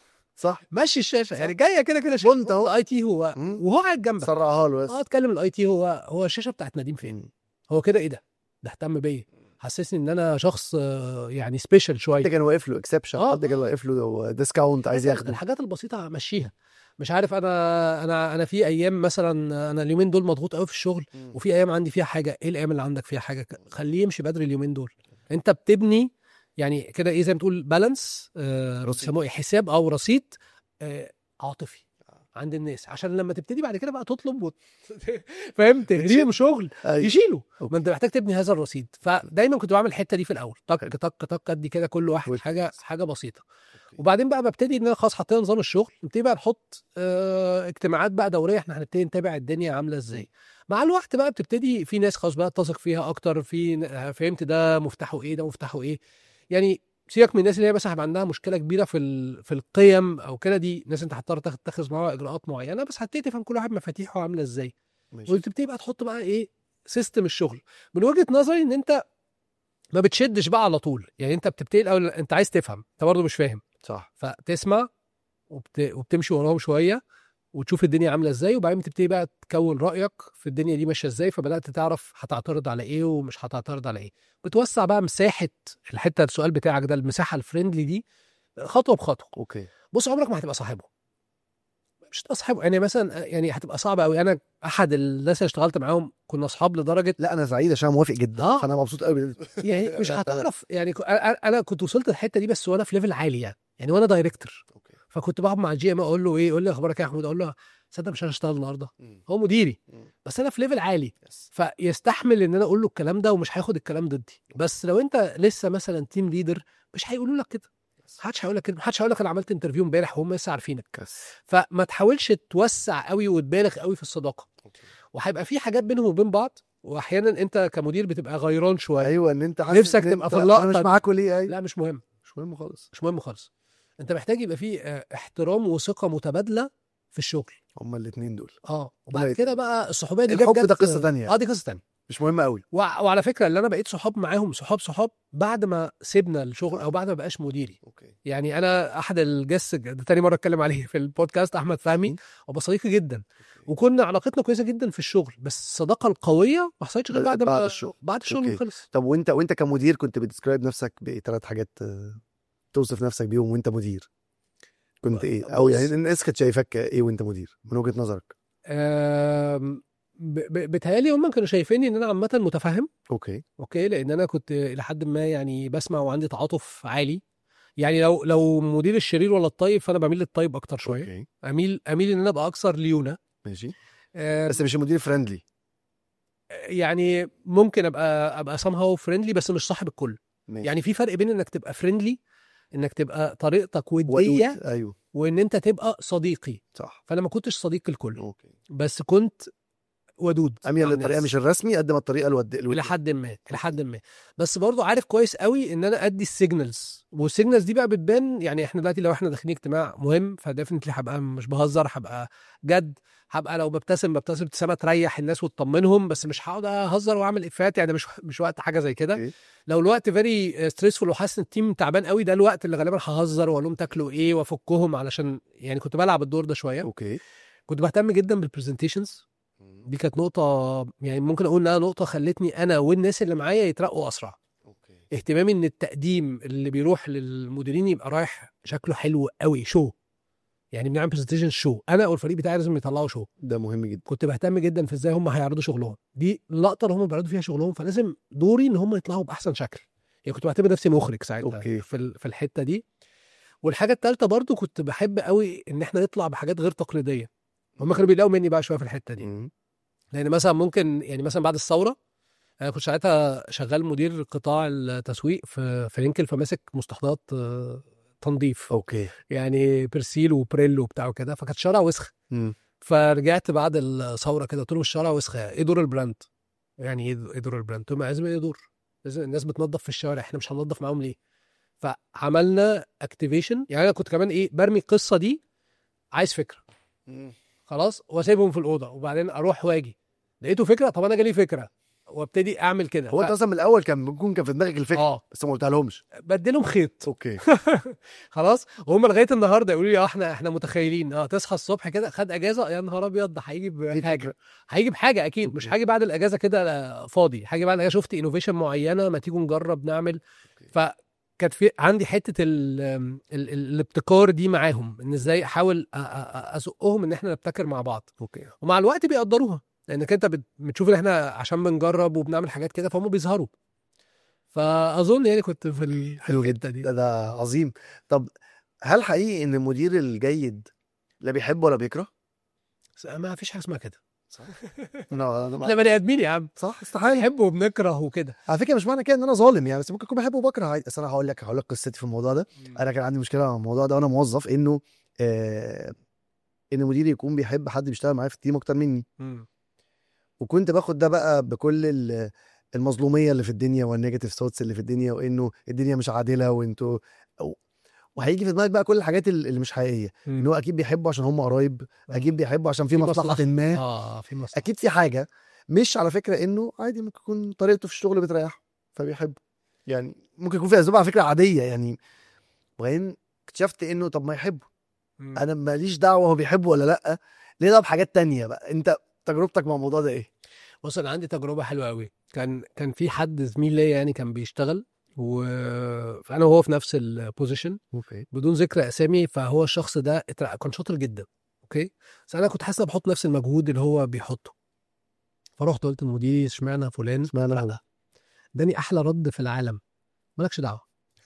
صح مشي الشاشه يعني جايه كده كده شاشه وانت اهو. الاي تي هو مم. وهو قاعد جنبك سرعها له بس اه اتكلم الاي تي هو هو الشاشه بتاعت نديم فين مم. هو كده ايه ده ده اهتم بيا حسسني ان انا شخص آه، يعني سبيشال شويه حد كان واقف له اكسبشن آه. حد كان واقف له ديسكاونت عايز ياخده الحاجات البسيطه همشيها مش عارف انا انا انا في ايام مثلا انا اليومين دول مضغوط قوي في الشغل وفي ايام عندي فيها حاجه ايه الايام اللي عندك فيها حاجه خليه يمشي بدري اليومين دول انت بتبني يعني كده ايه زي ما تقول بالانس آه رصيد. بيسموه إيه؟ حساب او رصيد آه عاطفي عند الناس عشان لما تبتدي بعد كده بقى تطلب وت... فاهم تغريهم شغل أيوة. يشيلوا أوكي. ما انت محتاج تبني هذا الرصيد فدايما كنت بعمل الحته دي في الاول طق حلو. طق طق ادي كده كل واحد وت- حاجه حاجه بسيطه وبعدين بقى ببتدي ان انا خلاص حطينا نظام الشغل نبتدي بقى نحط اه اجتماعات بقى دوريه احنا هنبتدي نتابع الدنيا عامله ازاي مع الوقت بقى بتبتدي في ناس خلاص بقى تثق فيها اكتر في ن- فهمت ده مفتاحه ايه ده مفتاحه ايه يعني سيبك من الناس اللي هي مثلا هيبقى عندها مشكله كبيره في ال- في القيم او كده دي ناس انت هتضطر تاخد- تتخذ معاها اجراءات معينه بس هتبتدي تفهم كل واحد مفاتيحه عامله ازاي ماشي. وتبتدي بقى تحط بقى ايه سيستم الشغل من وجهه نظري ان انت ما بتشدش بقى على طول يعني انت بتبتدي الاول انت عايز تفهم انت برضه مش فاهم صح فتسمع وبت... وبتمشي وراهم شويه وتشوف الدنيا عامله ازاي وبعدين بتبتدي بقى تكون رايك في الدنيا دي ماشيه ازاي فبدات تعرف هتعترض على ايه ومش هتعترض على ايه بتوسع بقى مساحه الحته السؤال بتاعك ده المساحه الفريندلي دي خطوه بخطوه اوكي بص عمرك ما هتبقى صاحبه مش تبقى صاحب يعني مثلا يعني هتبقى صعبه قوي انا احد الناس اللي اشتغلت معاهم كنا اصحاب لدرجه لا انا سعيد عشان موافق جدا آه. فانا مبسوط قوي يعني مش هتعرف يعني ك- انا أنا كنت وصلت الحته دي بس وانا في ليفل عالي يعني يعني وانا دايركتور اوكي فكنت بقعد مع الجي ام اقول له ايه يقول لي اخبارك إيه يا محمود اقول له صدق مش هشتغل النهارده هو مديري بس انا في ليفل عالي يس فيستحمل ان انا اقول له الكلام ده ومش هياخد الكلام ضدي بس لو انت لسه مثلا تيم ليدر مش هيقولوا لك كده محدش هيقول لك كده محدش هيقول لك انا عملت انترفيو امبارح وهم لسه عارفينك يس فما تحاولش توسع قوي وتبالغ قوي في الصداقه اوكي وهيبقى في حاجات بينهم وبين بعض واحيانا انت كمدير بتبقى غيران شويه ايوه ان انت حاسس نفسك إن تبقى أنت- في اللقطة انا مش دي. معاكوا ليه ايوه لا مش مهم مش مهم خالص مش مهم خالص انت محتاج يبقى في اه، احترام وثقه متبادله في الشغل هما الاثنين دول اه وبعد لا، كده بقى الصحوبيه دي الحب جت- ده قصة تانية. اه دي قصه تانية مش مهم قوي وع- وعلى فكره اللي انا بقيت صحاب معاهم صحاب صحاب بعد ما سيبنا الشغل او بعد ما بقاش مديري اوكي يعني انا احد الجس ده تاني مره اتكلم عليه في البودكاست احمد فهمي هو صديقي جدا وكنا علاقتنا كويسه جدا في الشغل بس الصداقه القويه ما حصلتش غير بعد بعد ما الشغل. بعد الشغل أوكي. ما خلص طب وانت وانت كمدير كنت بتديسكرايب نفسك بايه ثلاث حاجات آه، توصف نفسك بيهم وانت مدير كنت ايه او بص. يعني الناس كانت شايفاك ايه وانت مدير من وجهة نظرك آم، ب- ب- بيتهيألي هم كانوا شايفيني ان انا عامه متفهم اوكي اوكي لان انا كنت الى حد ما يعني بسمع وعندي تعاطف عالي يعني لو لو مدير الشرير ولا الطيب فانا بميل للطيب اكتر شويه اوكي اميل اميل ان انا ابقى اكثر ليونه ماشي آه، بس مش مدير فريندلي يعني ممكن ابقى ابقى somehow فريندلي بس مش صاحب الكل ماشي يعني في فرق بين انك تبقى فريندلي انك تبقى طريقتك ودود. وديه ايوه وان انت تبقى صديقي صح فانا ما كنتش صديق الكل اوكي بس كنت ودود اميل مع للطريقه الناس. مش الرسمي قد ما الطريقه الود الى الود حد ما الى حد ما بس برضو عارف كويس قوي ان انا ادي السيجنالز والسيجنالز دي بقى بتبان يعني احنا دلوقتي لو احنا داخلين اجتماع مهم فديفنتلي هبقى مش بهزر هبقى جد هبقى لو ببتسم ببتسم ابتسامه تريح الناس وتطمنهم بس مش هقعد اهزر واعمل افات يعني مش مش وقت حاجه زي كده أوكي. لو الوقت فيري ستريسفول وحاسس ان التيم تعبان قوي ده الوقت اللي غالبا ههزر واقول لهم تاكلوا ايه وافكهم علشان يعني كنت بلعب الدور ده شويه اوكي كنت بهتم جدا بالبرزنتيشنز دي كانت نقطة يعني ممكن أقول إنها نقطة خلتني أنا والناس اللي معايا يترقوا أسرع اوكي اهتمامي إن التقديم اللي بيروح للمديرين يبقى رايح شكله حلو قوي شو يعني بنعمل برزنتيشن شو أنا والفريق بتاعي لازم يطلعوا شو ده مهم جدا كنت بهتم جدا في إزاي هم هيعرضوا شغلهم دي اللقطة اللي هم بيعرضوا فيها شغلهم فلازم دوري إن هم يطلعوا بأحسن شكل يعني كنت بعتبر نفسي مخرج ساعتها أوكي. في ال- في الحتة دي والحاجة التالتة برضو كنت بحب قوي إن إحنا نطلع بحاجات غير تقليدية هم كانوا بيلاقوا مني بقى شوية في الحتة دي مم. لان مثلا ممكن يعني مثلا بعد الثوره انا كنت ساعتها شغال مدير قطاع التسويق في في رينكل فماسك مستحضرات آه، تنظيف اوكي يعني برسيل وبريل وبتاع وكده فكانت شارع وسخ مم. فرجعت بعد الثوره كده قلت لهم الشارع وسخه ايه دور البراند؟ يعني ايه إيه دور البراند؟ قلت لهم لازم ايه دور؟ لازم الناس بتنظف في الشارع احنا مش هننظف معاهم ليه؟ فعملنا اكتيفيشن يعني انا كنت كمان ايه برمي القصه دي عايز فكره مم. خلاص واسيبهم في الاوضه وبعدين اروح واجي لقيته فكره طب انا جالي فكره وابتدي اعمل كده هو انت ف- اصلا من الاول كان بيكون كان في دماغك الفكره اه بس ما قلتها لهمش بديلهم خيط اوكي خلاص وهم لغايه النهارده يقولوا لي اه احنا احنا متخيلين اه تصحى الصبح كده خد اجازه يا نهار ابيض ده هيجي بحاجه هيجي بحاجه اكيد مش أوكي. هاجي بعد الاجازه كده آه، فاضي هاجي بعد الاجازه شفت انوفيشن معينه ما تيجوا نجرب نعمل أوكي. فكانت في عندي حته ال ال ال الابتكار دي معاهم ان ازاي احاول أ- أ- أ- ازقهم ان احنا نبتكر مع بعض اوكي ومع الوقت بيقدروها لانك انت بت- بتشوف ان احنا عشان بنجرب وبنعمل حاجات كده فهم بيظهروا فاظن يعني كنت في ال- حلو الحته دي ده ده عظيم طب هل حقيقي ان المدير الجيد لا بيحب ولا بيكره؟ بس ما فيش حاجه اسمها كده لا احنا بني ادمين يا عم صح استحاله بنحب وبنكره وكده على فكره مش معنى كده ان انا ظالم يعني بس ممكن اكون بحب وبكره عادي بس انا هقول لك هقول لك قصتي في الموضوع ده انا كان عندي مشكله مع الموضوع ده وانا موظف انه آه ان مديري يكون بيحب حد بيشتغل معايا في التيم اكتر مني مم. وكنت باخد ده بقى بكل ال- المظلوميه اللي في الدنيا والنيجاتيف ثوتس اللي في الدنيا وانه الدنيا مش عادله وانتوا أو- وهيجي في دماغك بقى كل الحاجات ال- اللي مش حقيقيه ان مم. هو اكيد بيحبه عشان هم قرايب اكيد بيحبه عشان في في مصلحه مصلحة. ما اه في مصلحه اكيد في حاجه مش على فكره انه عادي ممكن يكون طريقته في الشغل بتريحه فبيحبه يعني ممكن يكون في اسباب على فكره عاديه يعني وبعدين اكتشفت انه طب ما يحبه مم. انا ماليش دعوه هو بيحبه ولا لا ليه ده بحاجات تانية بقى انت تجربتك مع الموضوع ده ايه بص انا عندي تجربه حلوه قوي كان كان في حد زميل ليا يعني كان بيشتغل و فانا وهو في نفس البوزيشن اوكي بدون ذكر اسامي فهو الشخص ده اترقى كان شاطر جدا اوكي بس انا كنت حاسس إن أنا بحط نفس المجهود اللي هو بيحطه فرحت قلت لمديري اشمعنى فلان اشمعنى هو؟ لا اداني احلى رد في العالم مالكش دعوه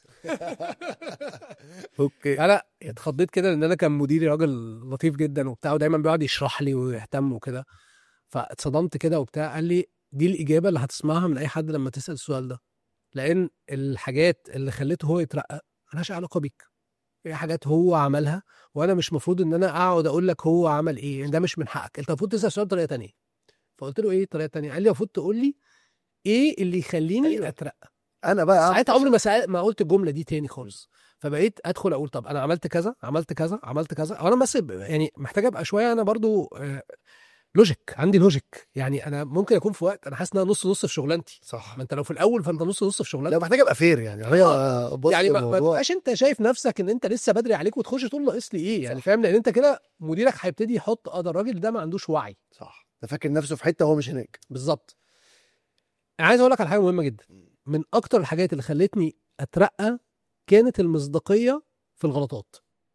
اوكي انا اتخضيت كده لان انا كان مديري راجل لطيف جدا وبتاع ودايما بيقعد يشرح لي ويهتم وكده فاتصدمت كده وبتاع قال لي دي الاجابه اللي هتسمعها من اي حد لما تسال السؤال ده لان الحاجات اللي خلته هو يترقى ملهاش علاقه بيك هي حاجات هو عملها وانا مش مفروض ان انا اقعد اقول لك هو عمل ايه ده مش من حقك انت المفروض تسال السؤال بطريقه تانية فقلت له ايه الطريقه التانية قال لي المفروض تقول لي ايه اللي يخليني أيوة. أيوة. اترقى انا بقى ساعتها عمري ما سأل ما قلت الجمله دي تاني خالص فبقيت ادخل اقول طب انا عملت كذا عملت كذا عملت كذا او انا بس ب- يعني محتاج ابقى شويه انا برضو آه، لوجيك عندي لوجيك يعني انا ممكن اكون في وقت انا حاسس ان انا نص نص في شغلانتي صح ما انت لو في الاول فانت نص نص في لا شغلانتك محتاج ابقى فير يعني هي بص يعني ما ما الموضوع تبقاش انت شايف نفسك ان انت لسه بدري عليك وتخش تقول ناقص لي ايه يعني صح. فاهم لان انت كده مديرك هيبتدي يحط اه ده الراجل ده ما عندوش وعي صح ده فاكر نفسه في حته وهو مش هناك بالظبط انا عايز اقول لك على حاجه مهمه جدا من اكتر الحاجات اللي خلتني اترقى كانت المصداقيه في الغلطات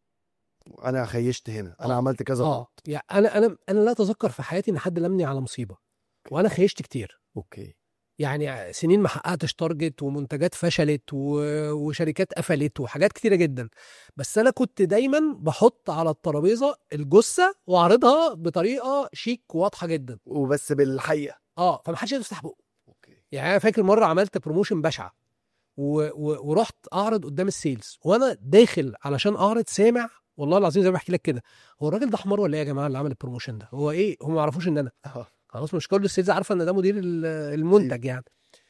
انا خيشت هنا انا آه. عملت كذا اه غلط يعني انا انا انا لا اتذكر في حياتي ان حد لمني على مصيبه وانا خيشت كتير اوكي يعني سنين ما حققتش تارجت ومنتجات فشلت و... وشركات قفلت وحاجات كتيره جدا بس انا كنت دايما بحط على الترابيزه الجثه واعرضها بطريقه شيك واضحه جدا وبس بالحقيقه اه فمحدش يقدر يفتح بقه اوكي يعني انا فاكر مره عملت بروموشن بشعه و... و... ورحت اعرض قدام السيلز وانا داخل علشان اعرض سامع والله العظيم زي ما بحكي لك كده هو الراجل ده حمار ولا ايه يا جماعه اللي عمل البروموشن ده هو ايه هم ما يعرفوش ان انا اه خلاص مش كل السيلز عارفه ان ده مدير ال- المنتج يعني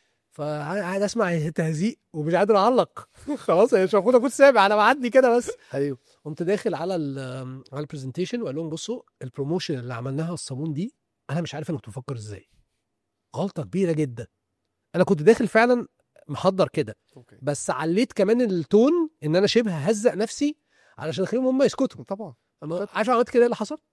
فقاعد اسمع تهزيق ومش قادر اعلق خلاص مش المفروض اكون سامع انا معدي كده بس ايوه قمت داخل على ال على البرزنتيشن وقال لهم بصوا البروموشن اللي عملناها الصابون دي انا مش عارف انا كنت بفكر ازاي غلطه كبيره جدا انا كنت داخل فعلا محضر كده اوكي بس عليت كمان التون ان انا شبه هزق نفسي علشان اخليهم هم يسكتوا طبعا أما عارف عملت كده ايه اللي حصل؟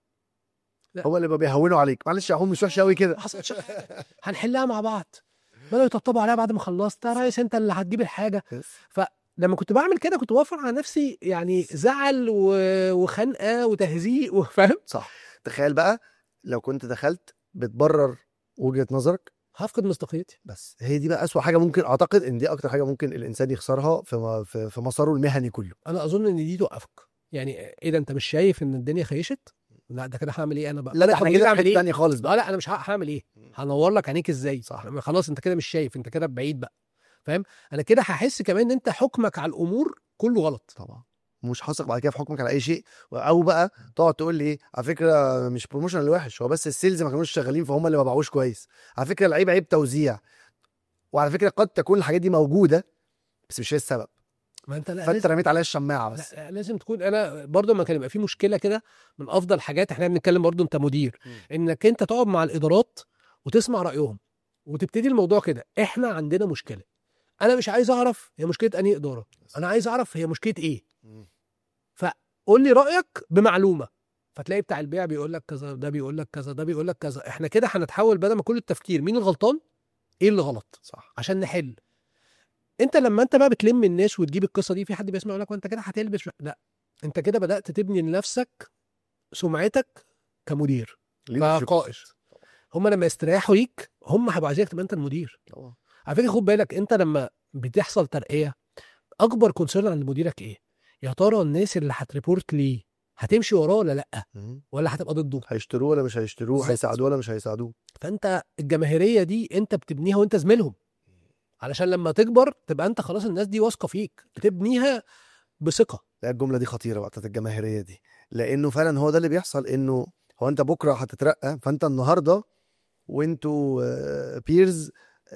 هو اللي بقى بيهونوا عليك معلش يا عم مش وحش قوي كده حصل شيء. هنحلها مع بعض بدأوا يطبطبوا عليها بعد ما خلصت يا ريس انت اللي هتجيب الحاجه لما كنت بعمل كده كنت بوفر على نفسي يعني زعل و... وخنقه وتهزيق وفاهم صح تخيل بقى لو كنت دخلت بتبرر وجهه نظرك هفقد مصداقيتي بس هي دي بقى اسوأ حاجه ممكن اعتقد ان دي اكتر حاجه ممكن الانسان يخسرها في م- في, في مساره المهني كله انا اظن ان دي توقفك يعني ايه ده انت مش شايف ان الدنيا خيشت لا ده كده هعمل ايه انا بقى لا لا طب احنا كده كده اعمل حته ايه ثانيه خالص بقى لا لا انا مش ه- هعمل ايه هنور لك عينيك ازاي صح. لما خلاص انت كده مش شايف انت كده بعيد بقى فاهم انا كده هحس كمان ان انت حكمك على الامور كله غلط طبعا مش هثق بعد كده في حكمك على اي شيء او بقى تقعد تقول لي ايه على فكره مش بروموشن اللي وحش هو بس السيلز ما كانوش شغالين فهم اللي ما باعوش كويس على فكره العيب عيب توزيع وعلى فكره قد تكون الحاجات دي موجوده بس مش هي السبب ما انت لا فانت لازم, رميت عليها الشماعه بس لا لا لازم تكون انا برضه لما كان يبقى في مشكله كده من افضل حاجات احنا بنتكلم برضه انت مدير مم. انك انت تقعد مع الادارات وتسمع رايهم وتبتدي الموضوع كده احنا عندنا مشكله انا مش عايز اعرف هي مشكله انهي اداره انا عايز اعرف هي مشكله ايه قول لي رايك بمعلومه فتلاقي بتاع البيع بيقول لك كذا ده بيقول لك كذا ده بيقول لك كذا احنا كده هنتحول بدل ما كل التفكير مين الغلطان ايه اللي غلط صح عشان نحل انت لما انت بقى بتلم الناس وتجيب القصه دي في حد بيسمع يقول لك وانت كده هتلبس لا انت كده بدات تبني لنفسك سمعتك كمدير كقائد هم لما يستريحوا ليك هم هيبقوا عايزينك تبقى انت المدير طبعا. على فكره خد بالك انت لما بتحصل ترقيه اكبر كونسيرن عند مديرك ايه يا ترى الناس اللي هتريبورت ليه هتمشي وراه ولا لا مم. ولا هتبقى ضده هيشتروه ولا مش هيشتروه بالظبط. هيساعدوه ولا مش هيساعدوه فانت الجماهيريه دي انت بتبنيها وانت زميلهم علشان لما تكبر تبقى انت خلاص الناس دي واثقه فيك بتبنيها بثقه لا الجمله دي خطيره بقى بتاعت الجماهيريه دي لانه فعلا هو ده اللي بيحصل انه هو انت بكره هتترقى فانت النهارده وانتوا بيرز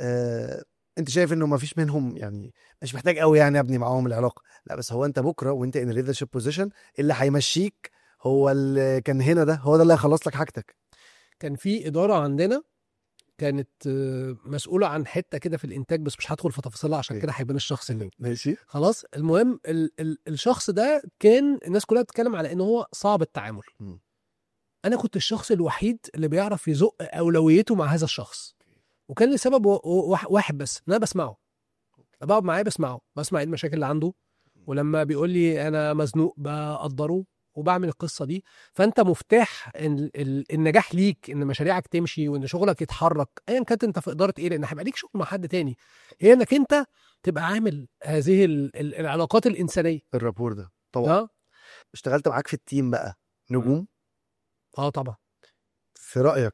انت شايف انه ما فيش منهم يعني مش محتاج قوي يعني ابني معاهم العلاقه لا بس هو انت بكره وانت ان ليدرشيب بوزيشن اللي هيمشيك هو اللي كان هنا ده هو ده اللي هيخلص لك حاجتك كان في اداره عندنا كانت آه، مسؤوله عن حته كده في الانتاج بس مش هدخل في تفاصيلها عشان أوكي. كده هيبان الشخص اللي ماشي خلاص المهم ال ال الشخص ده كان الناس كلها بتتكلم على ان هو صعب التعامل مم. انا كنت الشخص الوحيد اللي بيعرف يزق اولويته مع هذا الشخص وكان لسبب و- و- واحد- واحد بس ان انا بسمعه أنا بقعد معاه بسمعه بسمع ايه المشاكل اللي عنده ولما بيقول لي انا مزنوق بقدره وبعمل القصه دي فانت مفتاح ال- ال- النجاح ليك ان مشاريعك تمشي وان شغلك يتحرك ايا كانت انت في اداره ايه لان هيبقى ليك شغل مع حد تاني هي انك انت تبقى عامل هذه ال- ال- العلاقات الانسانيه الرابور ده طبعا اه اشتغلت معاك في التيم بقى نجوم اه طبعا في رايك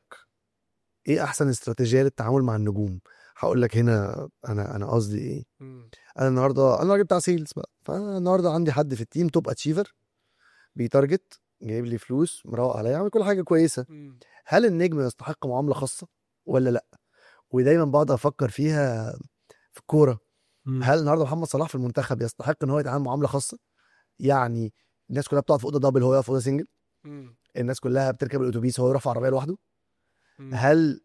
ايه احسن استراتيجيه للتعامل مع النجوم هقول لك هنا انا انا قصدي ايه انا النهارده انا راجل بتاع سيلز بقى فانا النهارده عندي حد في التيم توب اتشيفر بيتارجت جايب لي فلوس مروق عليا عامل كل حاجه كويسه هل النجم يستحق معامله خاصه ولا لا ودايما بقعد افكر فيها في الكوره مم. هل النهارده محمد صلاح في المنتخب يستحق ان هو يتعامل معامله خاصه يعني الناس كلها بتقعد في اوضه دبل هو يقف في اوضه سنجل مم. الناس كلها بتركب الاتوبيس هو يروح في عربيه لوحده مم. هل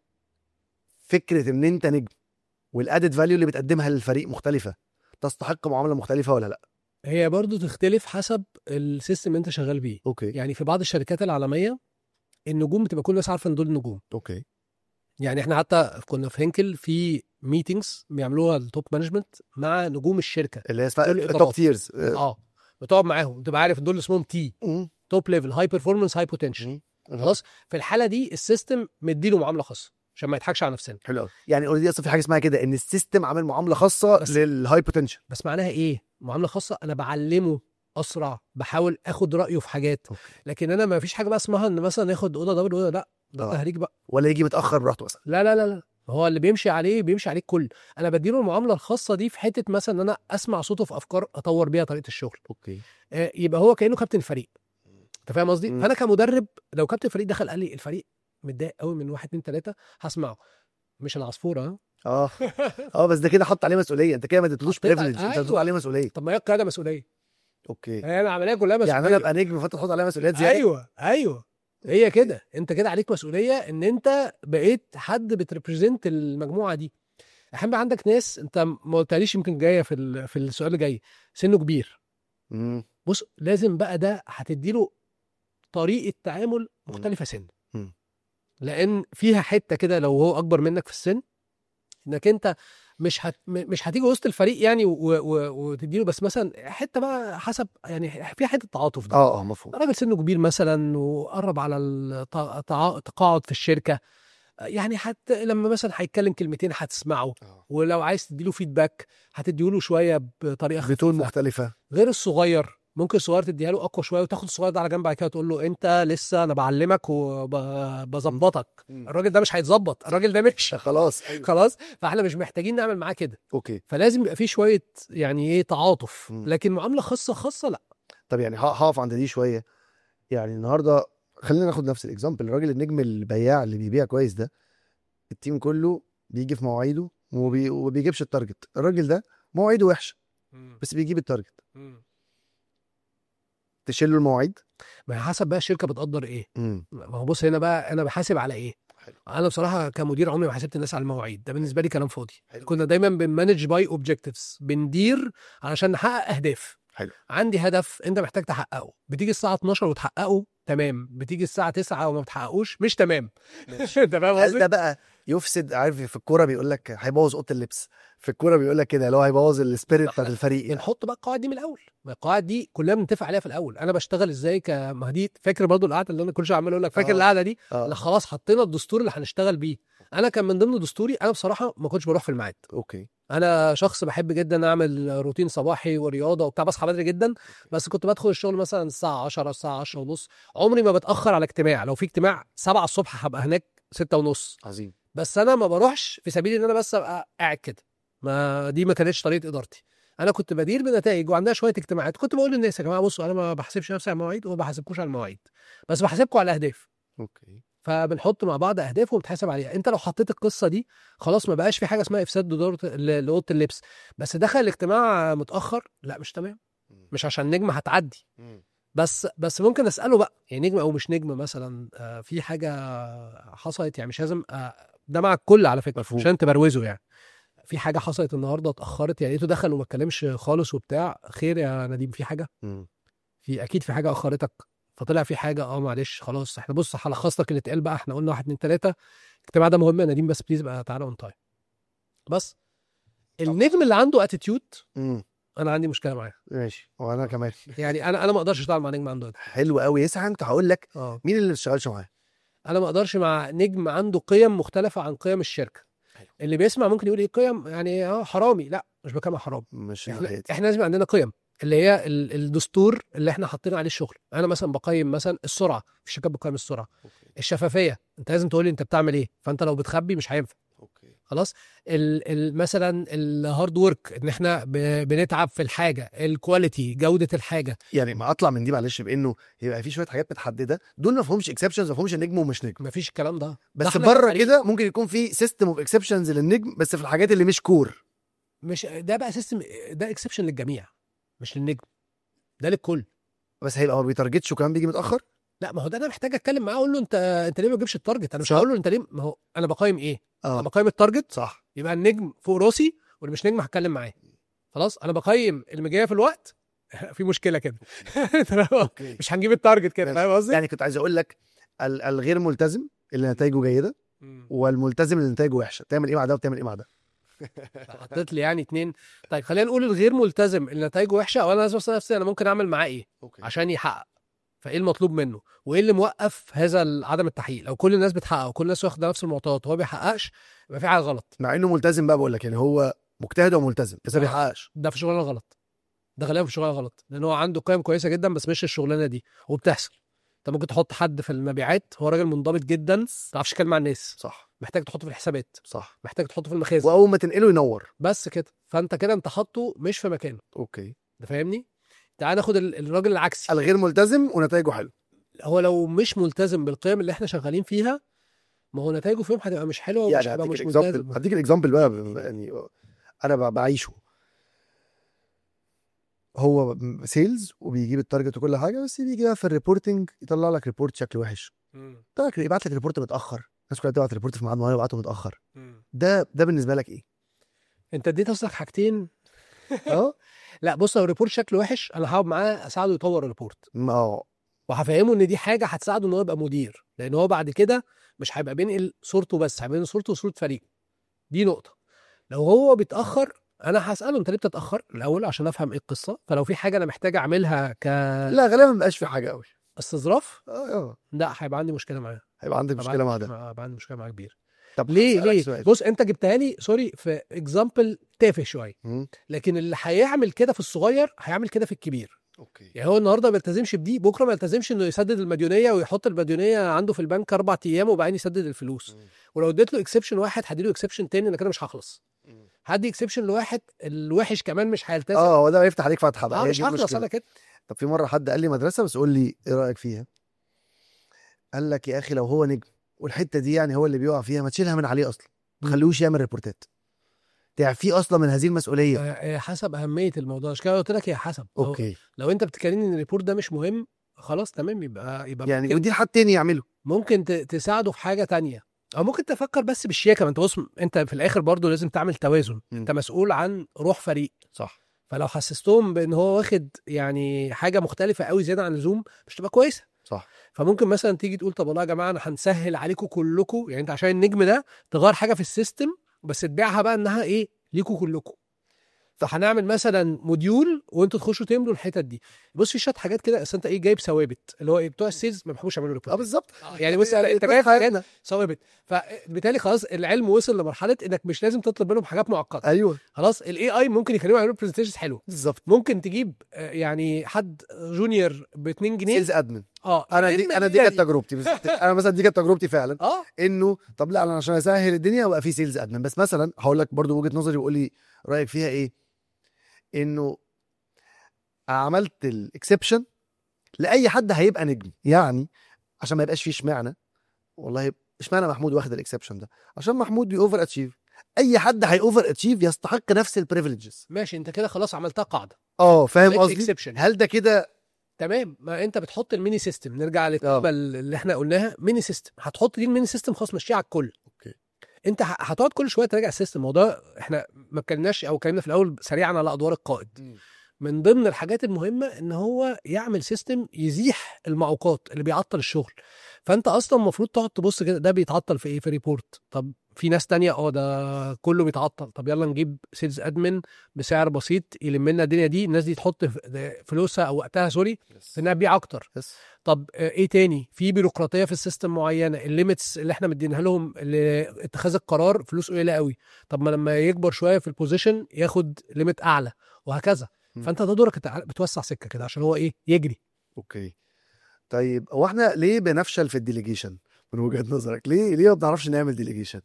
فكره ان انت نجم والادد فاليو اللي بتقدمها للفريق مختلفه تستحق معامله مختلفه ولا لا هي برضو تختلف حسب السيستم اللي انت شغال بيه اوكي يعني في بعض الشركات العالميه النجوم بتبقى كل الناس عارفه ان دول نجوم اوكي يعني احنا حتى كنا في هنكل في ميتينجز بيعملوها التوب مانجمنت مع نجوم الشركه اللي هي اسمها دول الإدارات. التوب تيرز اه بتقعد معاهم تبقى عارف دول اسمهم تي توب ليفل هاي بيرفورمانس هاي بوتنشال خلاص في الحاله دي السيستم مديله معامله خاصه عشان ما يضحكش على نفسنا حلو قوي يعني اوريدي اصلا في حاجه اسمها كده ان السيستم عامل معامله خاصه بس- للهاي بوتنشال بس معناها ايه معامله خاصه انا بعلمه اسرع بحاول اخد رايه في حاجات أوكي. لكن انا ما فيش حاجه بقى اسمها ان مثلا ناخد اوضه دبل اوضه لا ده آه. تهريج بقى ولا يجي متاخر براحته مثلا لا لا لا لا هو اللي بيمشي عليه بيمشي عليه الكل انا بديله المعامله الخاصه دي في حته مثلا ان انا اسمع صوته في افكار اطور بيها طريقه الشغل اوكي آه، يبقى هو كانه كابتن فريق انت فاهم قصدي مم. فانا كمدرب لو كابتن فريق دخل قال لي الفريق متضايق قوي من واحد اتنين تلاته هسمعه مش العصفوره ها اه اه بس ده كده حط عليه مسؤوليه انت كده ما اديتلوش حطيت على- بريفليج انت أيوة. بتقول عليه مسؤوليه طب ما هي القياده مسؤوليه اوكي هي العمليه كلها مسؤوليه يعني انا ابقى نجم فانت تحط عليها مسؤوليات زياده ايوه ايوه هي كده انت كده عليك مسؤوليه ان انت بقيت حد بتريبريزنت المجموعه دي احيانا بقى عندك ناس انت ما قلتليش يمكن جايه في ال- في السؤال اللي جاي سنه كبير مم. بص لازم بقى ده هتديله طريقه تعامل مختلفه سن مم. لان فيها حته كده لو هو اكبر منك في السن انك انت مش هت... م- مش هتيجي وسط الفريق يعني و... و... وتديله بس مثلا حته بقى حسب يعني فيها حته تعاطف ده اه اه مفهوم راجل سنه كبير مثلا وقرب على التقاعد في الشركه يعني حتى لما مثلا هيتكلم كلمتين هتسمعه آه. ولو عايز تديله فيدباك هتديله شويه بطريقه بتون خفيفة. مختلفه غير الصغير ممكن الصغير تديها له اقوى شويه وتاخد الصغير ده على جنب بعد كده تقول له انت لسه انا بعلمك وبظبطك مم. الراجل ده مش هيتظبط الراجل ده مش خلاص خلاص فاحنا مش محتاجين نعمل معاه كده اوكي فلازم يبقى فيه شويه يعني ايه تعاطف مم. لكن معامله خاصه خاصه لا طب يعني ه- هقف عند دي شويه يعني النهارده خلينا ناخد نفس الاكزامبل الراجل النجم البياع اللي بيبيع كويس ده التيم كله بيجي في مواعيده وبي... وبيجيبش التارجت الراجل ده مواعيده وحشه بس بيجيب التارجت تشيل له المواعيد ما هي حسب بقى الشركه بتقدر ايه امم ما هو بص هنا بقى انا بحاسب على ايه حلو. انا بصراحه كمدير عمري ما حسبت الناس على المواعيد ده بالنسبه لي كلام فاضي حلو. كنا دايما بنمانج باي اوبجكتيفز بندير علشان نحقق اهداف حلو. عندي هدف انت محتاج تحققه بتيجي الساعه 12 وتحققه تمام بتيجي الساعه 9 وما بتحققوش مش تمام انت فاهم هل قصدي ده بقى يفسد عارف في الكوره بيقول لك هيبوظ اوضه اللبس في الكوره بيقول لك كده اللي هو هيبوظ السبيريت بتاعت الفريق يعني. بنحط بقى القواعد دي من الاول ما القواعد دي كلنا بنتفق عليها في الاول انا بشتغل ازاي كمهدي فاكر برضو القعده اللي انا كل شويه عمال اقول لك فاكر آه. القعده دي اه لا خلاص حطينا الدستور اللي هنشتغل بيه انا كان من ضمن دستوري انا بصراحه ما كنتش بروح في الميعاد اوكي انا شخص بحب جدا اعمل روتين صباحي ورياضه وبتاع بصحى بدري جدا بس كنت بدخل الشغل مثلا الساعه 10 الساعه 10 ونص عمري ما بتاخر على اجتماع لو في اجتماع 7 الصبح هبقى هناك 6 ونص عظيم بس انا ما بروحش في سبيل ان انا بس ابقى قاعد كده ما دي ما كانتش طريقه ادارتي انا كنت بدير بنتائج وعندها شويه اجتماعات كنت بقول للناس يا جماعه بصوا انا ما بحسبش نفسي على المواعيد وما بحاسبكوش على المواعيد بس بحاسبكم على الاهداف اوكي فبنحط مع بعض اهداف وبتحاسب عليها انت لو حطيت القصه دي خلاص ما بقاش في حاجه اسمها افساد لدورة- ل- لاوضه اللبس بس دخل الاجتماع متاخر لا مش تمام مش عشان نجم هتعدي مم. بس بس ممكن اساله بقى يعني نجم او مش نجم مثلا آه، في حاجه حصلت يعني مش لازم آه، ده مع الكل على فكره مفهوم. عشان تبروزه يعني في حاجه حصلت النهارده اتاخرت يعني لقيته دخل وما اتكلمش خالص وبتاع خير يا نديم في حاجه مم. في اكيد في حاجه اخرتك فطلع في حاجه اه معلش خلاص احنا بص هلخص لك اللي اتقال بقى احنا قلنا واحد اتنين تلاته الاجتماع ده مهم يا نديم بس بليز بقى تعالى اون تايم بس النجم اللي عنده اتيتيود مم. انا عندي مشكله معاه ماشي وانا كمان يعني انا انا ما اقدرش اشتغل مع نجم عنده قدر حلو قوي يسعى كنت هقول لك اه مين اللي ما بتشتغلش معاه انا ما اقدرش مع نجم عنده قيم مختلفه عن قيم الشركه حلو. اللي بيسمع ممكن يقول ايه قيم يعني اه حرامي لا مش بكلم عن حرام مش احنا, ناحيتي احنا لازم عندنا قيم اللي هي ال- الدستور اللي احنا حاطين عليه الشغل انا مثلا بقيم مثلا السرعه في الشركات بتقيم السرعه الشفافيه انت لازم تقول لي انت بتعمل ايه فانت لو بتخبي مش هينفع اوكي خلاص ال ال مثلا الهارد ورك ان احنا ب- بنتعب في الحاجه الكواليتي جوده الحاجه يعني ما اطلع من دي معلش بانه يبقى في شويه حاجات متحدده دول ما فيهمش اكسبشنز ما فيهمش نجم ومش نجم مفيش الكلام ده ده بس احنا بره كفريق كده ممكن يكون في سيستم اوف اكسبشنز للنجم بس في الحاجات اللي مش كور مش ده بقى سيستم ده اكسبشن للجميع مش للنجم ده للكل بس هيبقى ما بيتارجتش وكمان بيجي متاخر لا ما هو ده انا محتاج اتكلم معاه اقول له انت انت ليه ما بتجيبش التارجت انا مش صح. هقول له انت ليه ما هو انا بقيم ايه انا اه بقيم التارجت صح يبقى النجم فوق راسي واللي مش نجم هتكلم معاه خلاص انا بقيم اللي جايه في الوقت في مشكله كده اوكي مش هنجيب التارجت كده ماشي. فاهم قصدي يعني كنت عايز اقول لك ال- الغير ملتزم اللي نتائجه جيده مم. والملتزم اللي نتائجه وحشه تعمل ايه مع ده وتعمل ايه مع ده حطيت لي يعني اتنين طيب خلينا نقول الغير ملتزم اللي نتائجه وحشه او انا لازم اسال نفسي انا ممكن اعمل معاه ايه اوكي عشان يحقق فايه المطلوب منه وايه اللي موقف هذا ال- عدم التحقيق لو كل الناس بتحقق وكل الناس واخده نفس المعطيات وهو بيحققش يبقى في حاجه غلط مع انه ملتزم بقى بقول لك يعني هو مجتهد وملتزم بس ما آه. بيحققش ده في شغلانه غلط ده غالبا في شغلانه غلط لان هو عنده قيم كويسه جدا بس مش الشغلانه دي وبتحصل انت ممكن تحط حد في المبيعات هو راجل منضبط جدا ما تعرفش يتكلم مع الناس صح محتاج تحطه في الحسابات صح محتاج تحطه في المخازن واول ما تنقله ينور بس كده فانت كده انت حاطه مش في مكانه اوكي ده فاهمني تعال ناخد ال- الراجل العكسي الغير ملتزم ونتائجه حلو هو لو مش ملتزم بالقيم اللي احنا شغالين فيها ما هو نتائجه في يوم هتبقى مش حلوه ومش يعني هيبقى هديك مش الاكزامبل ملتزم هديك الاكزامبل بقى ب- يعني انا ب- بعيشه هو سيلز وبيجيب التارجت وكل حاجه بس بيجي بقى في الريبورتنج يطلع لك ريبورت شكله وحش مم. يطلع لك يبعت لك ريبورت متاخر الناس كلها بتبعت ريبورت في ميعاد معين ويبعته متاخر مم. ده ده بالنسبه لك ايه؟ انت اديت قصدك حاجتين اه لا بص لو الريبورت شكله وحش انا هقعد معاه اساعده يطور الريبورت ما- اه وهفهمه ان دي حاجه هتساعده ان هو يبقى مدير لان هو بعد كده مش هيبقى بينقل صورته بس هيبقى بينقل صورته وصوره فريق دي نقطه لو هو بيتاخر انا هساله انت ليه بتتاخر الاول عشان افهم ايه القصه فلو في حاجه انا محتاج اعملها لا غالبا ما بقاش في حاجه قوي كاستظراف اه اه لا هيبقى عندي مشكله معاه هيبقى عندك هيبقى مشكله عندي مع ده هيبقى عندي مشكله معاه كبير طب ليه هسألك ليه سؤال. بص انت جبتها لي سوري في اكزامبل تافه شويه مم. لكن اللي هيعمل كده في الصغير هيعمل كده في الكبير اوكي يعني هو النهارده ما يلتزمش بدي بكره ما يلتزمش انه يسدد المديونيه ويحط المديونيه عنده في البنك اربع ايام وبعدين يسدد الفلوس مم. ولو اديت له اكسبشن واحد هديله اكسبشن تاني انا كده مش هخلص مم. هدي اكسبشن لواحد الوحش كمان مش هيلتزم اه هو ده هيفتح عليك فتحه بقى اه هي مش دي هخلص المشكلة. انا كده طب في مره حد قال لي مدرسه بس قول لي ايه رايك فيها قال لك يا اخي لو هو نجم والحته دي يعني هو اللي بيقع فيها ما تشيلها من عليه اصلا ما مم. تخليهوش يعمل ريبورتات تعفيه اصلا من هذه المسؤوليه آه، آه، حسب اهميه الموضوع عشان كده قلت لك هي حسب لو, اوكي لو انت بتتكلمني ان الريبورت ده مش مهم خلاص تمام يبقى يبقى يعني ممكن, ودي حد تاني يعمله ممكن ت- تساعده في حاجه تانية او ممكن تفكر بس بالشياكه ما انت بص انت في الاخر برضو لازم تعمل توازن مم. انت مسؤول عن روح فريق صح فلو حسستهم بان هو واخد يعني حاجه مختلفه قوي زياده عن اللزوم مش تبقى كويسه صح فممكن مثلا تيجي تقول طب والله يا جماعه انا هنسهل عليكم كلكم يعني انت عشان النجم ده تغير حاجه في السيستم بس تبيعها بقى انها ايه ليكوا كلكم فهنعمل مثلا موديول وانتوا تخشوا تملوا الحتت دي بص في شويه حاجات كده اصل انت ايه جايب ثوابت اللي هو ايه بتوع السيلز ما بيحبوش يعملوا اه ريبورت بالظبط يعني بص انت جايب حياتنا. حاجات ثوابت فبالتالي خلاص العلم وصل لمرحله انك مش لازم تطلب منهم حاجات معقده ايوه خلاص الاي اي ممكن يخليهم يعملوا برزنتيشنز حلوه بالظبط ممكن تجيب آه، يعني حد جونيور ب 2 جنيه سيلز ادمن اه انا دي إن انا دي هي كانت تجربتي بالظبط. انا مثلا دي كانت تجربتي فعلا اه انه طب لا انا عشان اسهل الدنيا ابقى في سيلز ادمن بس مثلا هقول لك برضو وجهه نظري وقول لي رايك فيها ايه انه عملت الاكسبشن لاي حد هيبقى نجم يعني عشان ما يبقاش فيه اشمعنى والله اشمعنى محمود واخد الاكسبشن ده عشان محمود بيوفر اتشيف اي حد هي اوفر اتشيف يستحق نفس البريفليجز ماشي انت كده خلاص عملتها قاعده اه فاهم لك قصدي exception. هل ده كده تمام ما انت بتحط الميني سيستم نرجع آه. للكلمه اللي احنا قلناها ميني سيستم هتحط دي الميني سيستم خلاص مشيها على الكل اوكي انت ه- هتقعد كل شويه تراجع السيستم الموضوع احنا ما اتكلمناش او اتكلمنا في الاول سريعا على ادوار القائد من ضمن الحاجات المهمه ان هو يعمل سيستم يزيح المعوقات اللي بيعطل الشغل فانت اصلا المفروض تقعد تبص كده ده بيتعطل في ايه في ريبورت طب في ناس تانية اه ده كله بيتعطل طب يلا نجيب سيلز ادمن بسعر بسيط يلم لنا الدنيا دي الناس دي تحط ف- فلوسها او وقتها سوري في انها تبيع اكتر يس طب آه، ايه تاني في بيروقراطيه في السيستم معينه الليميتس اللي احنا مدينها لهم لاتخاذ القرار فلوس قليله قوي طب ما لما يكبر شويه في البوزيشن ياخد ليميت اعلى وهكذا مم. فانت ده دورك انت بتوسع سكه كده عشان هو ايه يجري اوكي طيب هو احنا ليه بنفشل في الديليجيشن من وجهة نظرك ليه ليه ما بنعرفش نعمل ديليجيشن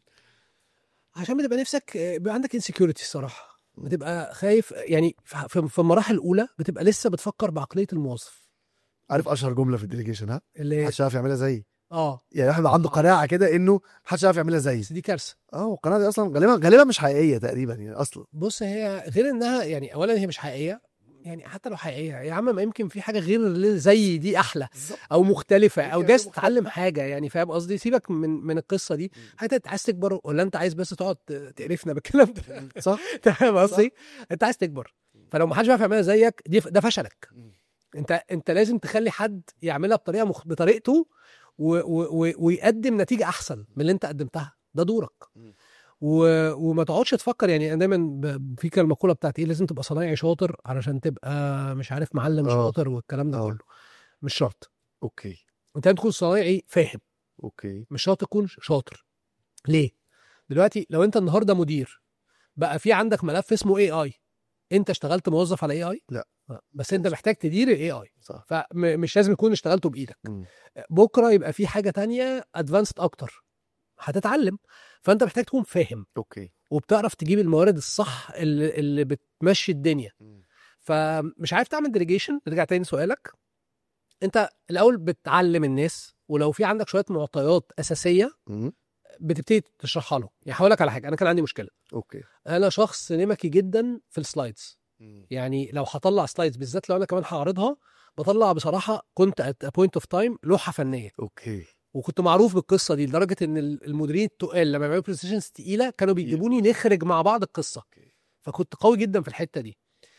عشان بتبقى نفسك آه، بيبقى عندك انسكيورتي الصراحه بتبقى خايف يعني في- في في المراحل الاولى بتبقى لسه بتفكر بعقليه الموظف عارف اشهر جمله في الديليجيشن ها اللي محدش يعرف يعملها زيي اه يعني واحد عنده قناعه كده انه محدش يعرف يعملها زيي بس دي كارثه اه والقناعه دي اصلا غالبا غالبا مش حقيقيه تقريبا يعني اصلا بص هي غير انها يعني اولا هي مش حقيقيه يعني حتى لو حقيقيه يا عم ما يمكن في حاجه غير اللي زي دي احلى بالظبط او مختلفه او يمكن جايز هي تتعلم حاجه يعني فاهم قصدي سيبك من من القصه دي انت عايز تكبر ولا انت عايز بس تقعد تقرفنا بالكلام ده صح أنت فاهم قصدي انت عايز تكبر فلو ما حدش بيعرف يعملها زيك دي ده فشلك انت انت لازم تخلي حد يعملها بطريقه مخ... بطريقته و... و... و... ويقدم نتيجه احسن من اللي انت قدمتها ده دورك مم. و... وما تقعدش تفكر يعني انا دايما ب... في كده المقوله بتاعت ايه لازم تبقى صنايعي شاطر علشان تبقى مش عارف معلم اه. شاطر والكلام ده اه. كله مش شرط اوكي انت لازم تكون صنايعي فاهم اوكي مش شرط تكون شاطر ليه دلوقتي لو انت النهارده مدير بقى في عندك ملف اسمه اي اي انت اشتغلت موظف على اي اي لا. بس انت محتاج تدير الاي اي صح فمش لازم يكون اشتغلته بايدك مم. بكره يبقى في حاجه تانية ادفانسد اكتر هتتعلم فانت محتاج تكون فاهم اوكي وبتعرف تجيب الموارد الصح اللي, اللي بتمشي الدنيا مم. فمش عارف تعمل ديليجيشن نرجع تاني سؤالك انت الاول بتعلم الناس ولو في عندك شويه معطيات اساسيه مم. بتبتدي تشرحها له يعني هقول لك على حاجه انا كان عندي مشكله اوكي انا شخص نمكي جدا في السلايدز مم. يعني لو هطلع سلايدز بالذات لو انا كمان هعرضها بطلع بصراحه كنت ات بوينت اوف تايم لوحه فنيه اوكي وكنت معروف بالقصه دي لدرجه ان المديرين التقال لما بيعملوا برزنتيشنز تقيله كانوا بيجيبوني نخرج مع بعض القصه اوكي فكنت قوي جدا في الحته دي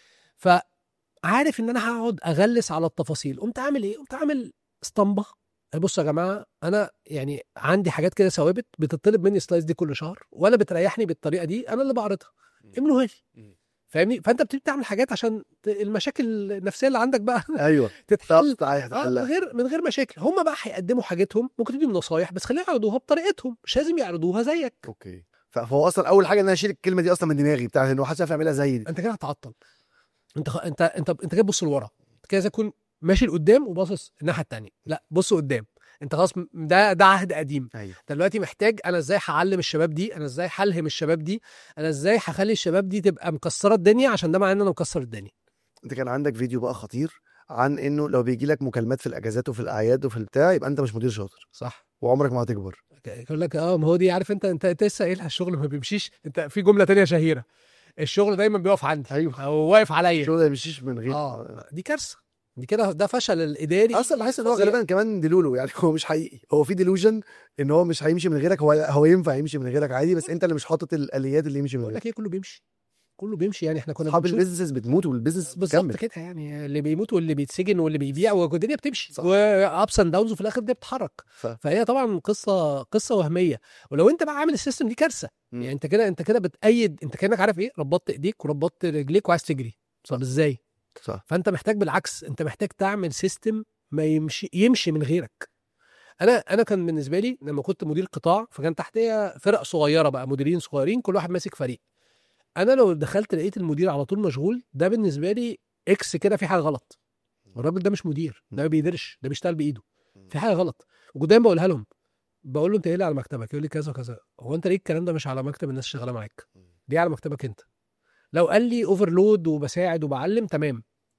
فعارف ان انا هقعد اغلس على التفاصيل قمت عامل ايه قمت عامل اسطمبه بصوا يا جماعه انا يعني عندي حاجات كده ثوابت بتطلب مني سلايدز دي كل شهر ولا بتريحني بالطريقه دي انا اللي بعرضها املوها لي مم. فاهمني فانت بتبتدي تعمل حاجات عشان ت- المشاكل النفسيه اللي عندك بقى ايوه تتحل طب تعالى اه من هتحلها غير من غير مشاكل هم بقى هيقدموا حاجتهم ممكن تديهم نصايح بس خليهم يعرضوها بطريقتهم مش لازم يعرضوها زيك اوكي ف- فهو اصلا اول حاجه ان انا اشيل الكلمه دي اصلا من دماغي بتاعت انه محدش يعرف يعملها زيي دي انت كده هتعطل انت خ... انت انت انت كده بتبص لورا انت كده زي تكون ماشي لقدام وباصص الناحيه التانية لا بص قدام انت خلاص م- ده ده عهد قديم ايوه انت دلوقتي محتاج انا ازاي هعلم الشباب دي انا ازاي هلهم الشباب دي انا ازاي هخلي الشباب دي تبقى مكسره الدنيا عشان ده معناه ان انا مكسر الدنيا انت كان عندك فيديو بقى خطير عن انه لو بيجي لك مكالمات في الاجازات وفي الاعياد وفي البتاع يبقى انت مش مدير شاطر صح وعمرك ما هتكبر يقول لك اه ما هو دي عارف انت انت انت لسه قايلها الشغل ما بيمشيش انت في جمله تانية شهيره الشغل دايما بيقف عندي ايوه او واقف عليا الشغل ده ميمشيش من غير اه دي كارثه دي كده ده فشل الاداري اصلا بحس ان هو فظيع. غالبا كمان ديلولو يعني هو مش حقيقي هو في ديلوجن ان هو مش هيمشي من غيرك هو هو ينفع يمشي من غيرك عادي بس انت اللي مش حاطط الاليات اللي يمشي من بقول غيرك لك ايه كله بيمشي كله بيمشي يعني احنا كنا اصحاب بنشوف- البيزنس بتموت والبيزنس بالظبط بتكمل كده يعني اللي بيموت واللي بيتسجن واللي بيبيع والدنيا بتمشي صح. وابس اند داونز وفي الاخر دي بتتحرك ف- فهي طبعا قصه قصه وهميه ولو انت بقى عامل السيستم دي كارثه مم. يعني انت كده انت كده بتأيد انت كانك عارف ايه ربطت ايديك وربطت رجليك وعايز تجري طب ازاي صح فانت محتاج بالعكس انت محتاج تعمل سيستم ما يمشي يمشي من غيرك انا انا كان بالنسبه لي لما كنت مدير قطاع فكان تحتيه فرق صغيره بقى مديرين صغيرين كل واحد ماسك فريق انا لو دخلت لقيت المدير على طول مشغول ده بالنسبه لي اكس كده في حاجه غلط الراجل ده مش مدير ده ما بيديرش ده بيشتغل بايده في حاجه غلط وكنت دايما بقولها لهم بقول له انت ايه اللي على مكتبك يقول لي كذا وكذا هو انت ليه الكلام ده مش على مكتب الناس شغاله معاك دي على مكتبك انت لو قال لي اوفرلود وبساعد وبعلم تمام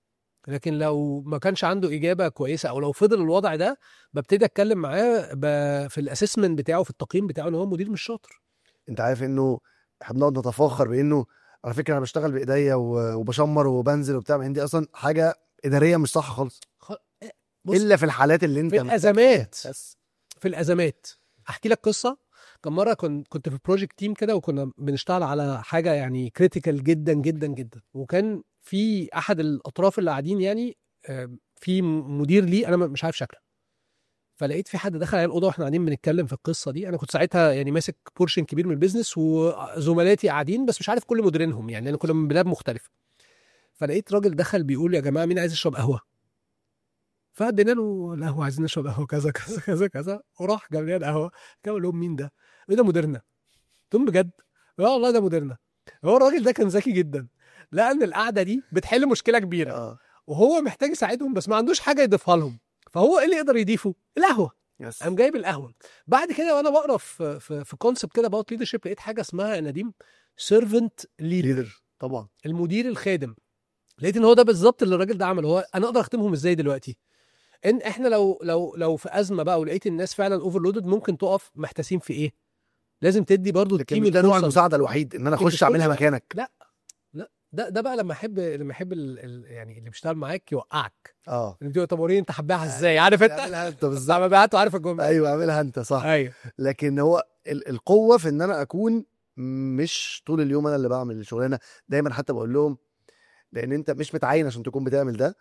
لكن لو ما كانش عنده اجابه كويسه او لو فضل الوضع ده ببتدي اتكلم معاه ب- في الاسسمنت بتاعه في التقييم بتاعه ان هو مدير مش شاطر انت عارف انه احنا بنقعد نتفاخر بانه على فكره انا بشتغل بايديا و- وبشمر وبنزل وبتاع ما هي دي اصلا حاجه اداريه مش صح خالص خ... بص الا في الحالات اللي انت في الازمات بس في الازمات احكي لك قصه كان مره كنت كنت في بروجكت تيم كده وكنا بنشتغل على حاجه يعني كريتيكال جدا جدا جدا وكان في احد الاطراف اللي قاعدين يعني آه، في م- مدير ليه انا م- مش عارف شكله فلقيت في حد دخل على الاوضه واحنا قاعدين بنتكلم في القصه دي انا كنت ساعتها يعني ماسك بورشن كبير من البيزنس وزملاتي قاعدين بس مش عارف كل مديرينهم يعني لان كنا من بلاد مختلفه فلقيت راجل دخل بيقول يا جماعه مين عايز يشرب قهوه فادينا له القهوه عايزين نشرب قهوه كذا كذا كذا كذا وراح جاب لنا القهوه قال لهم مين ده؟ ايه ده مديرنا؟ قلت لهم بجد؟ اه والله ده مديرنا هو الراجل ده كان ذكي جدا لان القعده دي بتحل مشكله كبيره اه وهو محتاج يساعدهم بس ما عندوش حاجه يضيفها لهم فهو ايه اللي يقدر يضيفه؟ القهوه يس قام جايب القهوه بعد كده وانا بقرا في في, في كونسبت كده about leadership لقيت حاجه اسمها يا نديم سيرفنت ليدر ليدر طبعا المدير الخادم لقيت ان هو ده بالظبط اللي الراجل ده عمله هو انا اقدر اختمهم ازاي دلوقتي ان احنا لو لو لو في ازمه بقى ولقيت الناس فعلا اوفرلودد ممكن تقف محتاسين في ايه لازم تدي برضو لكن التيم مش ده نوع الفرصة. المساعده الوحيد ان انا لكن اخش مش اعملها كل- مكانك ده ده بقى لما احب لما احب ال... ال... يعني اللي بيشتغل معاك يوقعك اه اللي بتقول طب وريني انت حباها ازاي عارف انت اعملها انت بس بالظبط لما بعته عارف الجمله ايوه اعملها انت صح ايوه لكن هو ال- القوه في ان انا اكون مش طول اليوم انا اللي بعمل الشغلانه دايما حتى بقول لهم لان انت مش متعين عشان تكون بتعمل ده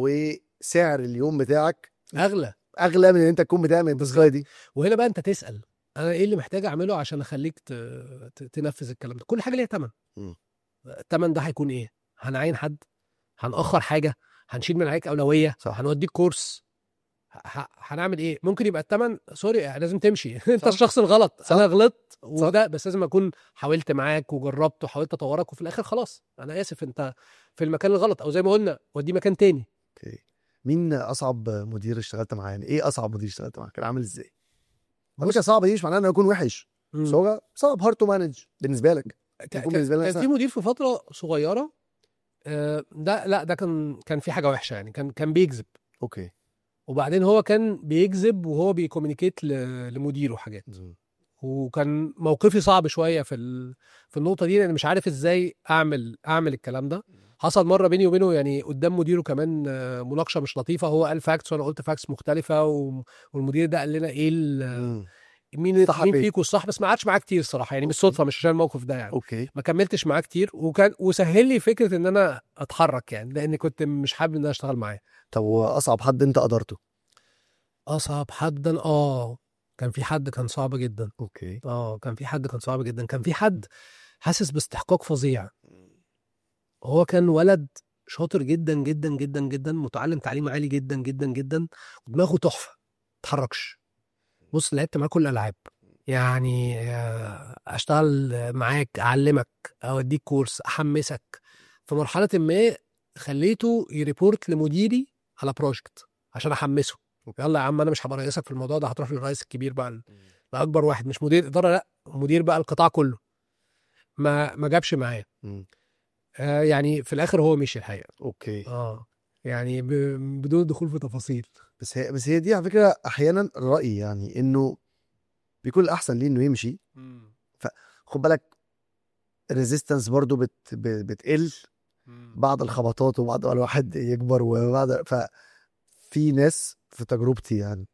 وسعر اليوم بتاعك اغلى اغلى من ان انت تكون بتعمل التاسكايه دي وهنا بقى انت تسال انا ايه اللي محتاج اعمله عشان اخليك ت... ت... تنفذ الكلام ده كل حاجه ليها ثمن مم. الثمن ده هيكون ايه هنعين حد هنأخر حاجه هنشيل من عليك اولويه صح. هنوديك كورس ه... ه- هنعمل ايه ممكن يبقى الثمن سوري لازم تمشي انت صح. الشخص الغلط صح. انا غلطت وده بس لازم اكون حاولت معاك وجربت وحاولت اطورك وفي الاخر خلاص انا اسف انت في المكان الغلط او زي ما قلنا وديه مكان تاني اوكي مين اصعب مدير اشتغلت معاه يعني ايه اصعب مدير اشتغلت معاه كان عامل ازاي على فكره صعب دي مش معناه انه يكون وحش بس هو صعب هارد تو مانج بالنسبه لك ك- يكون ك- بالنسبة لنا كان إحنا- في مدير في فتره صغيره آه، ده لا ده كان كان في حاجه وحشه يعني كان كان بيكذب اوكي وبعدين هو كان بيكذب وهو بيكومينيكيت ل- لمديره حاجات وكان موقفي صعب شويه في ال... في النقطه دي لان مش عارف ازاي اعمل اعمل الكلام ده حصل مره بيني وبينه يعني قدام مديره كمان آه، مناقشه مش لطيفه هو قال فاكتس وانا قلت فاكتس مختلفه و... والمدير ده قال لنا ايه ال... مم. مين صح مين إيه؟ فيكم الصح بس ما قعدش معاه كتير الصراحه يعني بالصدفه مش عشان الموقف ده يعني اوكي ما كملتش معاه كتير وكان وسهل لي فكره ان انا اتحرك يعني لان كنت مش حابب ان انا اشتغل معاه طب واصعب حد انت قدرته اصعب حدا اه كان في حد كان صعب جدا اوكي اه كان في حد كان صعب جدا كان في حد حاسس باستحقاق فظيع هو كان ولد شاطر جدا جدا جدا جدا متعلم تعليم عالي جدا جدا جدا ودماغه تحفه ما اتحركش بص لعبت معاه كل الالعاب يعني آه، اشتغل معاك اعلمك اوديك كورس احمسك في مرحله ما خليته يريبورت لمديري على بروجكت عشان احمسه يلا يا عم انا مش هبقى رئيسك في الموضوع ده هتروح للرئيس الكبير بقى لاكبر واحد مش مدير اداره لا مدير بقى القطاع كله ما ما جابش معايا مم. آه يعني في الاخر هو مشي الحقيقه اوكي اه يعني ب... بدون الدخول في تفاصيل بس هي بس هي دي على فكره احيانا رايي يعني انه بيكون الاحسن ليه انه يمشي خد بالك الريزيستنس برضو بت ب- بتقل بعد الخبطات وبعد ما الواحد يكبر وبعد ففي ناس في تجربتي يعني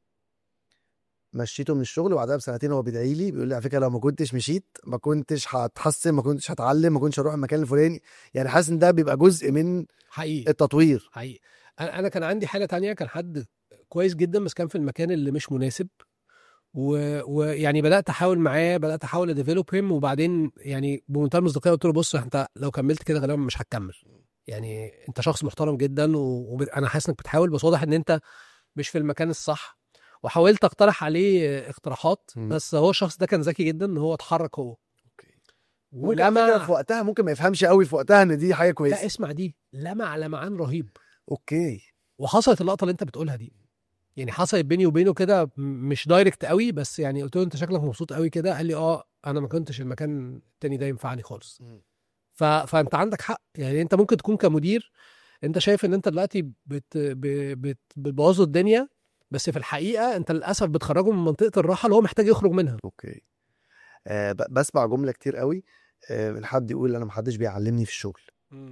مشيته من الشغل وبعدها بسنتين هو بيدعي لي بيقول لي على فكره لو ما كنتش مشيت ما كنتش هتحسن ما كنتش هتعلم ما كنتش هروح المكان الفلاني يعني حاسس ان ده بيبقى جزء من حقيقي التطوير حقيقي انا أنا كان عندي حاله تانية كان حد كويس جدا بس كان في المكان اللي مش مناسب و- ويعني بدات احاول معاه بدات احاول اديفلوب هيم وبعدين يعني بمنتهى المصداقيه قلت له بص انت لو كملت كده غالبا مش هتكمل يعني انت شخص محترم جدا وانا حاسس انك بتحاول بس واضح ان انت مش في المكان الصح وحاولت اقترح عليه اقتراحات مم. بس هو الشخص ده كان ذكي جدا ان هو اتحرك هو ممكن على فكرة ولمع في وقتها ممكن ما يفهمش قوي في وقتها ان دي حاجه لا كويسه اسمع دي لمع لمعان رهيب اوكي وحصلت اللقطه اللي انت بتقولها دي يعني حصلت بيني وبينه كده م- مش دايركت قوي بس يعني قلت له انت شكلك مبسوط قوي كده قال لي اه انا ما كنتش المكان التاني ده ينفعني خالص ف... فانت عندك حق يعني انت ممكن تكون كمدير انت شايف ان انت دلوقتي بت... ب... بت... بتبوظ له الدنيا بس في الحقيقه انت للاسف بتخرجه من منطقه الراحه اللي هو محتاج يخرج منها اوكي آه ب- بسمع جمله كتير قوي آه من حد يقول انا محدش بيعلمني في الشغل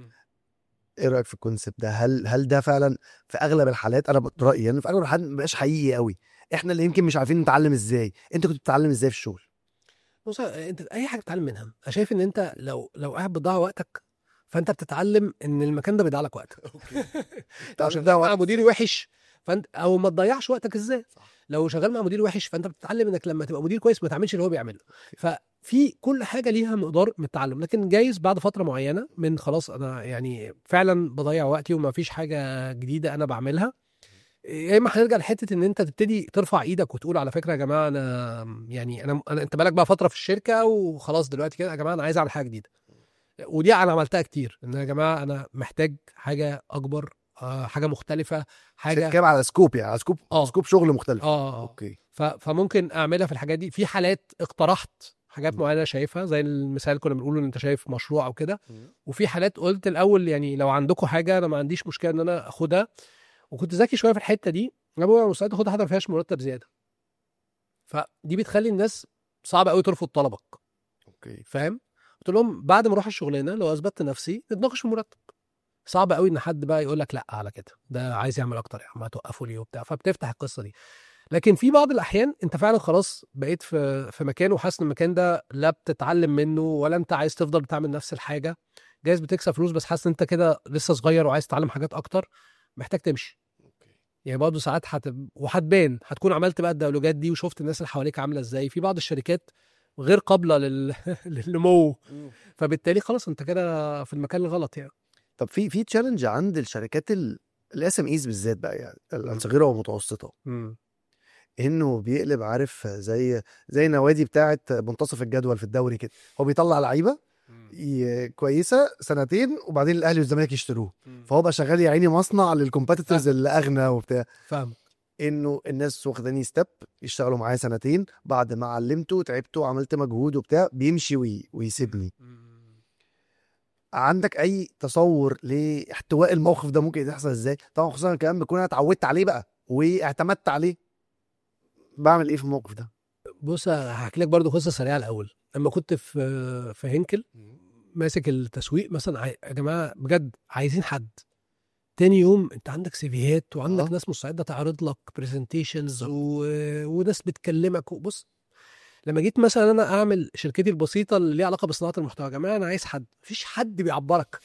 ايه رايك في الكونسيبت ده هل هل ده فعلا في اغلب الحالات انا برايي يعني في اغلب الحالات ما بقاش حقيقي قوي احنا اللي يمكن مش عارفين نتعلم ازاي انت كنت بتتعلم ازاي في الشغل بص انت اي حاجه بتتعلم منها انا شايف ان انت لو لو قاعد بتضيع وقتك فانت بتتعلم ان المكان ده بيضيع لك وقتك طب عشان ده مع وقت. مدير وحش فانت او ما تضيعش وقتك ازاي صح. لو شغال مع مدير وحش فانت بتتعلم انك لما تبقى مدير كويس ما تعملش اللي هو بيعمله ففي كل حاجه ليها مقدار من التعلم لكن جايز بعد فتره معينه من خلاص انا يعني فعلا بضيع وقتي وما فيش حاجه جديده انا بعملها يا اما هنرجع لحته ان انت تبتدي ترفع ايدك وتقول على فكره يا جماعه انا يعني انا, أنا انت بالك بقى فتره في الشركه وخلاص دلوقتي كده يا جماعه انا عايز اعمل حاجه جديده ودي انا عملتها كتير ان يا جماعه انا محتاج حاجه اكبر آه، حاجه مختلفه حاجه كام على سكوب يعني على سكوب اه سكوب شغل مختلف اه اه اوكي ف- فممكن اعملها في الحاجات دي في حالات اقترحت حاجات م. معينه شايفها زي المثال اللي كنا بنقوله ان انت شايف مشروع او كده وفي حالات قلت الاول يعني لو عندكم حاجه انا ما عنديش مشكله ان انا اخدها وكنت ذكي شويه في الحته دي انا بقول انا مستعد اخدها حتى ما فيهاش مرتب زياده فدي بتخلي الناس صعب قوي ترفض طلبك اوكي فاهم قلت لهم بعد ما اروح الشغلانه لو اثبتت نفسي نتناقش في المرتب صعب قوي ان حد بقى يقول لك لا على كده ده عايز يعمل اكتر يا عم هتوقفوا ليه وبتاع فبتفتح القصه دي لكن في بعض الاحيان انت فعلا خلاص بقيت في في مكان وحاسس ان المكان ده لا بتتعلم منه ولا انت عايز تفضل بتعمل نفس الحاجه جايز بتكسب فلوس بس حاسس ان انت كده لسه صغير وعايز تتعلم حاجات اكتر محتاج تمشي يعني برضه ساعات هت... وهتبان هتكون عملت بقى الديالوجات دي وشفت الناس اللي حواليك عامله ازاي في بعض الشركات غير قابله لل... للنمو فبالتالي خلاص انت كده في المكان الغلط يعني طب في في تشالنج عند الشركات الاس ام ايز بالذات بقى يعني الصغيره والمتوسطه انه بيقلب عارف زي زي النوادي بتاعه منتصف الجدول في الدوري كده هو بيطلع لعيبه ي- كويسه سنتين وبعدين الاهلي والزمالك يشتروه فهو بقى شغال يا عيني مصنع للكومبيتيتورز اللي اغنى وبتاع فاهم انه الناس واخداني ستيب يشتغلوا معايا سنتين بعد ما علمته تعبته وعملت مجهود وبتاع بيمشي وي... ويسيبني عندك اي تصور لاحتواء الموقف ده ممكن يحصل ازاي طبعا خصوصا كمان بكون انا اتعودت عليه بقى واعتمدت عليه بعمل ايه في الموقف ده بص هحكي لك برضو قصه سريعه الاول لما كنت في في هنكل ماسك التسويق مثلا عاي- يا جماعه بجد عايزين حد تاني يوم انت عندك سيفيهات وعندك آه. ناس مستعده تعرض لك برزنتيشنز و... وناس بتكلمك بص لما جيت مثلا انا اعمل شركتي البسيطه اللي ليها علاقه بصناعه المحتوى يا جماعه انا عايز حد مفيش حد بيعبرك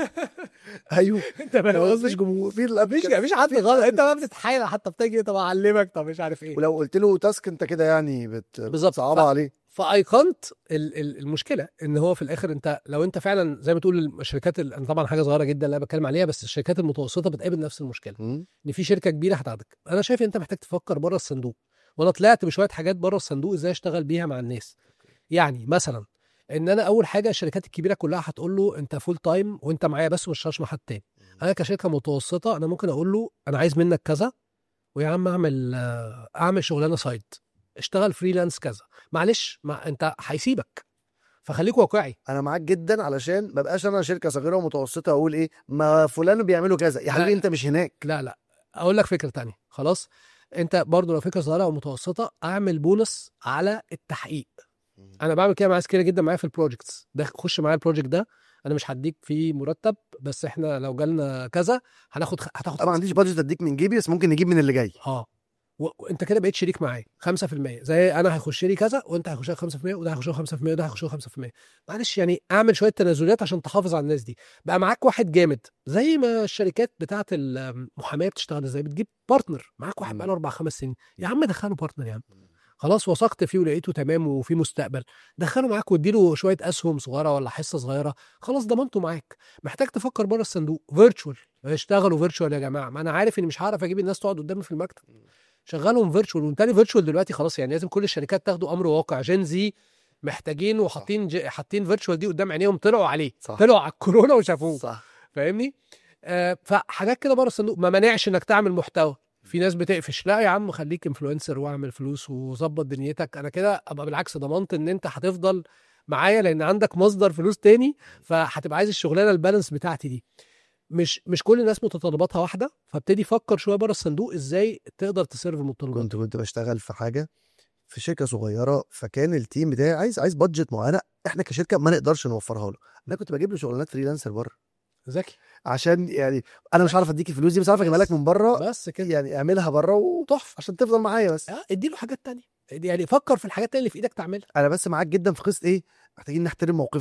ايوه انت فاهم ما قصدي؟ فيش جمهور في لا مفيش مفيش حد غلط انت بقى بتتحايل حتى بتيجي طب اعلمك طب مش عارف ايه ولو قلت له تاسك انت كده يعني بت... بالظبط. صعبه ف- عليه فايقنت ال- ال- المشكله ان هو في الاخر انت لو انت فعلا زي ما تقول الشركات ال- انا طبعا حاجه صغيره جدا اللي انا بتكلم عليها بس الشركات المتوسطه بتقابل نفس المشكله مم. ان في شركه كبيره هتاخدك انا شايف انت محتاج تفكر بره الصندوق وانا طلعت بشويه حاجات بره الصندوق ازاي اشتغل بيها مع الناس يعني مثلا ان انا اول حاجه الشركات الكبيره كلها هتقول له انت فول تايم وانت معايا بس مش هتشتغلش مع حد تاني انا كشركه متوسطه انا ممكن اقول له انا عايز منك كذا ويا عم اعمل آه، اعمل شغلانه سايت اشتغل فريلانس كذا معلش ما انت هيسيبك فخليك واقعي انا معاك جدا علشان ما بقاش انا شركه صغيره ومتوسطه اقول ايه ما فلان بيعملوا كذا يا حبيبي لا. انت مش هناك لا لا اقول لك فكره تانية خلاص انت برضو لو فكره صغيره او متوسطه اعمل بونص على التحقيق انا بعمل كده مع ناس كتير جدا معايا في البروجكتس ده خش معايا البروجكت ده انا مش هديك فيه مرتب بس احنا لو جالنا كذا هناخد خ... هتاخد طبعا ما عنديش بادجت اديك من جيبي بس ممكن نجيب من اللي جاي اه و... وانت كده بقيت شريك معايا 5% زي انا هيخش لي كذا وانت هيخش لك 5% وده هيخش له 5% وده هيخش له 5% معلش يعني اعمل شويه تنازلات عشان تحافظ على الناس دي بقى معاك واحد جامد زي ما الشركات بتاعه المحاماه بتشتغل ازاي بتجيب بارتنر معاك واحد مم. بقاله اربع خمس سنين يا عم دخله بارتنر يا عم خلاص وثقت فيه ولقيته تمام وفي مستقبل دخله معاك واديله شويه اسهم صغيره ولا حصه صغيره خلاص ضمنته معاك محتاج تفكر بره الصندوق فيرتشوال اشتغلوا فيرتشوال يا جماعه ما انا عارف اني مش هعرف اجيب الناس تقعد قدامي في المكتب شغلهم فيرتشوال وبالتالي فيرتشوال دلوقتي خلاص يعني لازم كل الشركات تاخدوا امر واقع جين زي محتاجين وحاطين ج- حاطين فيرتشوال دي قدام عينيهم طلعوا عليه صح. طلعوا على الكورونا وشافوه صح فاهمني آه فحاجات كده بره الصندوق ما منعش انك تعمل محتوى في ناس بتقفش لا يا عم خليك انفلونسر واعمل فلوس وظبط دنيتك انا كده ابقى بالعكس ضمنت ان انت هتفضل معايا لان عندك مصدر فلوس تاني فهتبقى عايز الشغلانه البالانس بتاعتي دي مش مش كل الناس متطلباتها واحده فابتدي فكر شويه بره الصندوق ازاي تقدر تسيرف المتطلبات كنت كنت بشتغل في حاجه في شركه صغيره فكان التيم بتاعي عايز عايز بادجت معينه احنا كشركه ما نقدرش نوفرها له انا كنت بجيب له شغلانات فريلانسر بره ذكي عشان يعني انا مش عارف اديك الفلوس دي بس عارف اجيبها لك من بره بس كده يعني اعملها بره وتحفه عشان تفضل معايا بس آه، اديله حاجات تانية يعني فكر في الحاجات التانية اللي في ايدك تعملها انا بس معاك جدا في قصه ايه محتاجين نحترم موقفنا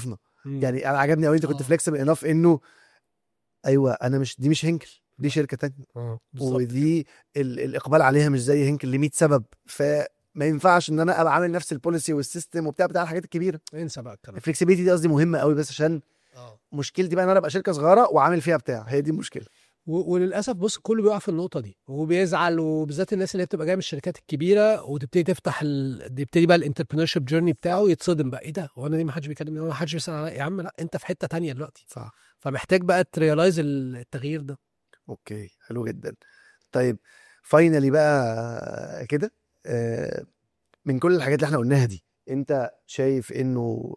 يعني انا عجبني قوي انت كنت آه. فليكسبل انف انه ايوه انا مش دي مش هنكل دي شركه تانية اه بالظبط ودي ال... الاقبال عليها مش زي هنكل ل 100 سبب فما ينفعش ان انا ابقى عامل نفس البوليسي والسيستم وبتاع بتاع الحاجات الكبيره انسى بقى الكلام الفلكسبيتي دي قصدي مهمه قوي بس عشان اه مشكلتي بقى ان انا ابقى شركه صغيره وعامل فيها بتاع هي دي المشكله و- وللاسف بص كله بيقع في النقطه دي وبيزعل وبالذات الناس اللي هي بتبقى جايه من الشركات الكبيره وتبتدي تفتح ال... يبتدي بقى الانتربرينور شيب جيرني بتاعه يتصدم بقى ايه ده هو انا ليه ما حدش بيكلمني هو ما حدش بيسال عليا يا عم لا انت في حته تانية دلوقتي صح فمحتاج بقى تريلايز التغيير ده اوكي حلو جدا طيب فاينلي بقى كده آه، من كل الحاجات اللي احنا قلناها دي انت شايف انه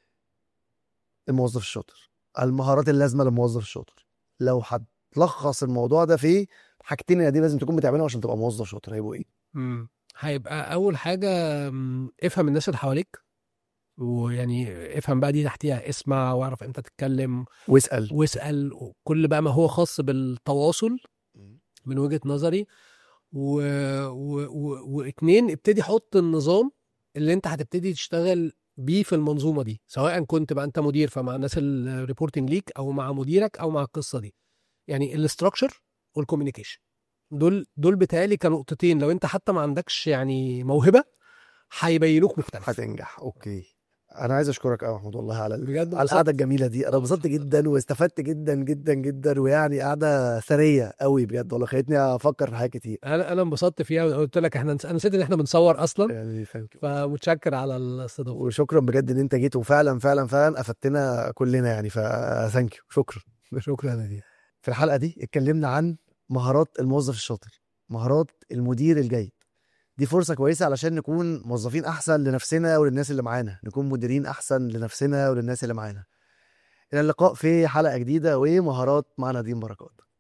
الموظف الشاطر المهارات اللازمه للموظف الشاطر لو هتلخص الموضوع ده في حاجتين دي لازم تكون بتعملهم عشان تبقى موظف شاطر هيبقوا ايه امم هيبقى اول حاجه مم، افهم الناس اللي حواليك ويعني افهم بقى دي تحتيها اسمع واعرف امتى تتكلم واسال واسال وكل بقى ما هو خاص بالتواصل من وجهه نظري و... و... و... واتنين ابتدي حط النظام اللي انت هتبتدي تشتغل بيه في المنظومه دي سواء كنت بقى انت مدير فمع الناس الريبورتنج ليك او مع مديرك او مع القصه دي يعني الاستراكشر والكوميونيكيشن دول دول بتهيألي كنقطتين لو انت حتى ما عندكش يعني موهبه هيبينوك مختلف هتنجح اوكي انا عايز اشكرك قوي محمود والله على ال- بجد على القعده الجميله دي انا انبسطت جدا واستفدت جدا جدا جدا ويعني قعده ثريه قوي بجد والله خلتني افكر في حاجات كتير انا انا انبسطت فيها قلت لك احنا انا نسيت ان احنا بنصور اصلا يعني ثانك يو فمتشكر على الاستضافه وشكرا بجد ان انت جيت وفعلا فعلا فعلا افدتنا كلنا يعني فثانك يو شكرا شكرا لك في الحلقه دي اتكلمنا عن مهارات الموظف الشاطر مهارات المدير الجيد دي فرصه كويسه علشان نكون موظفين احسن لنفسنا وللناس اللي معانا نكون مديرين احسن لنفسنا وللناس اللي معانا الى اللقاء في حلقه جديده ومهارات مع نديم بركات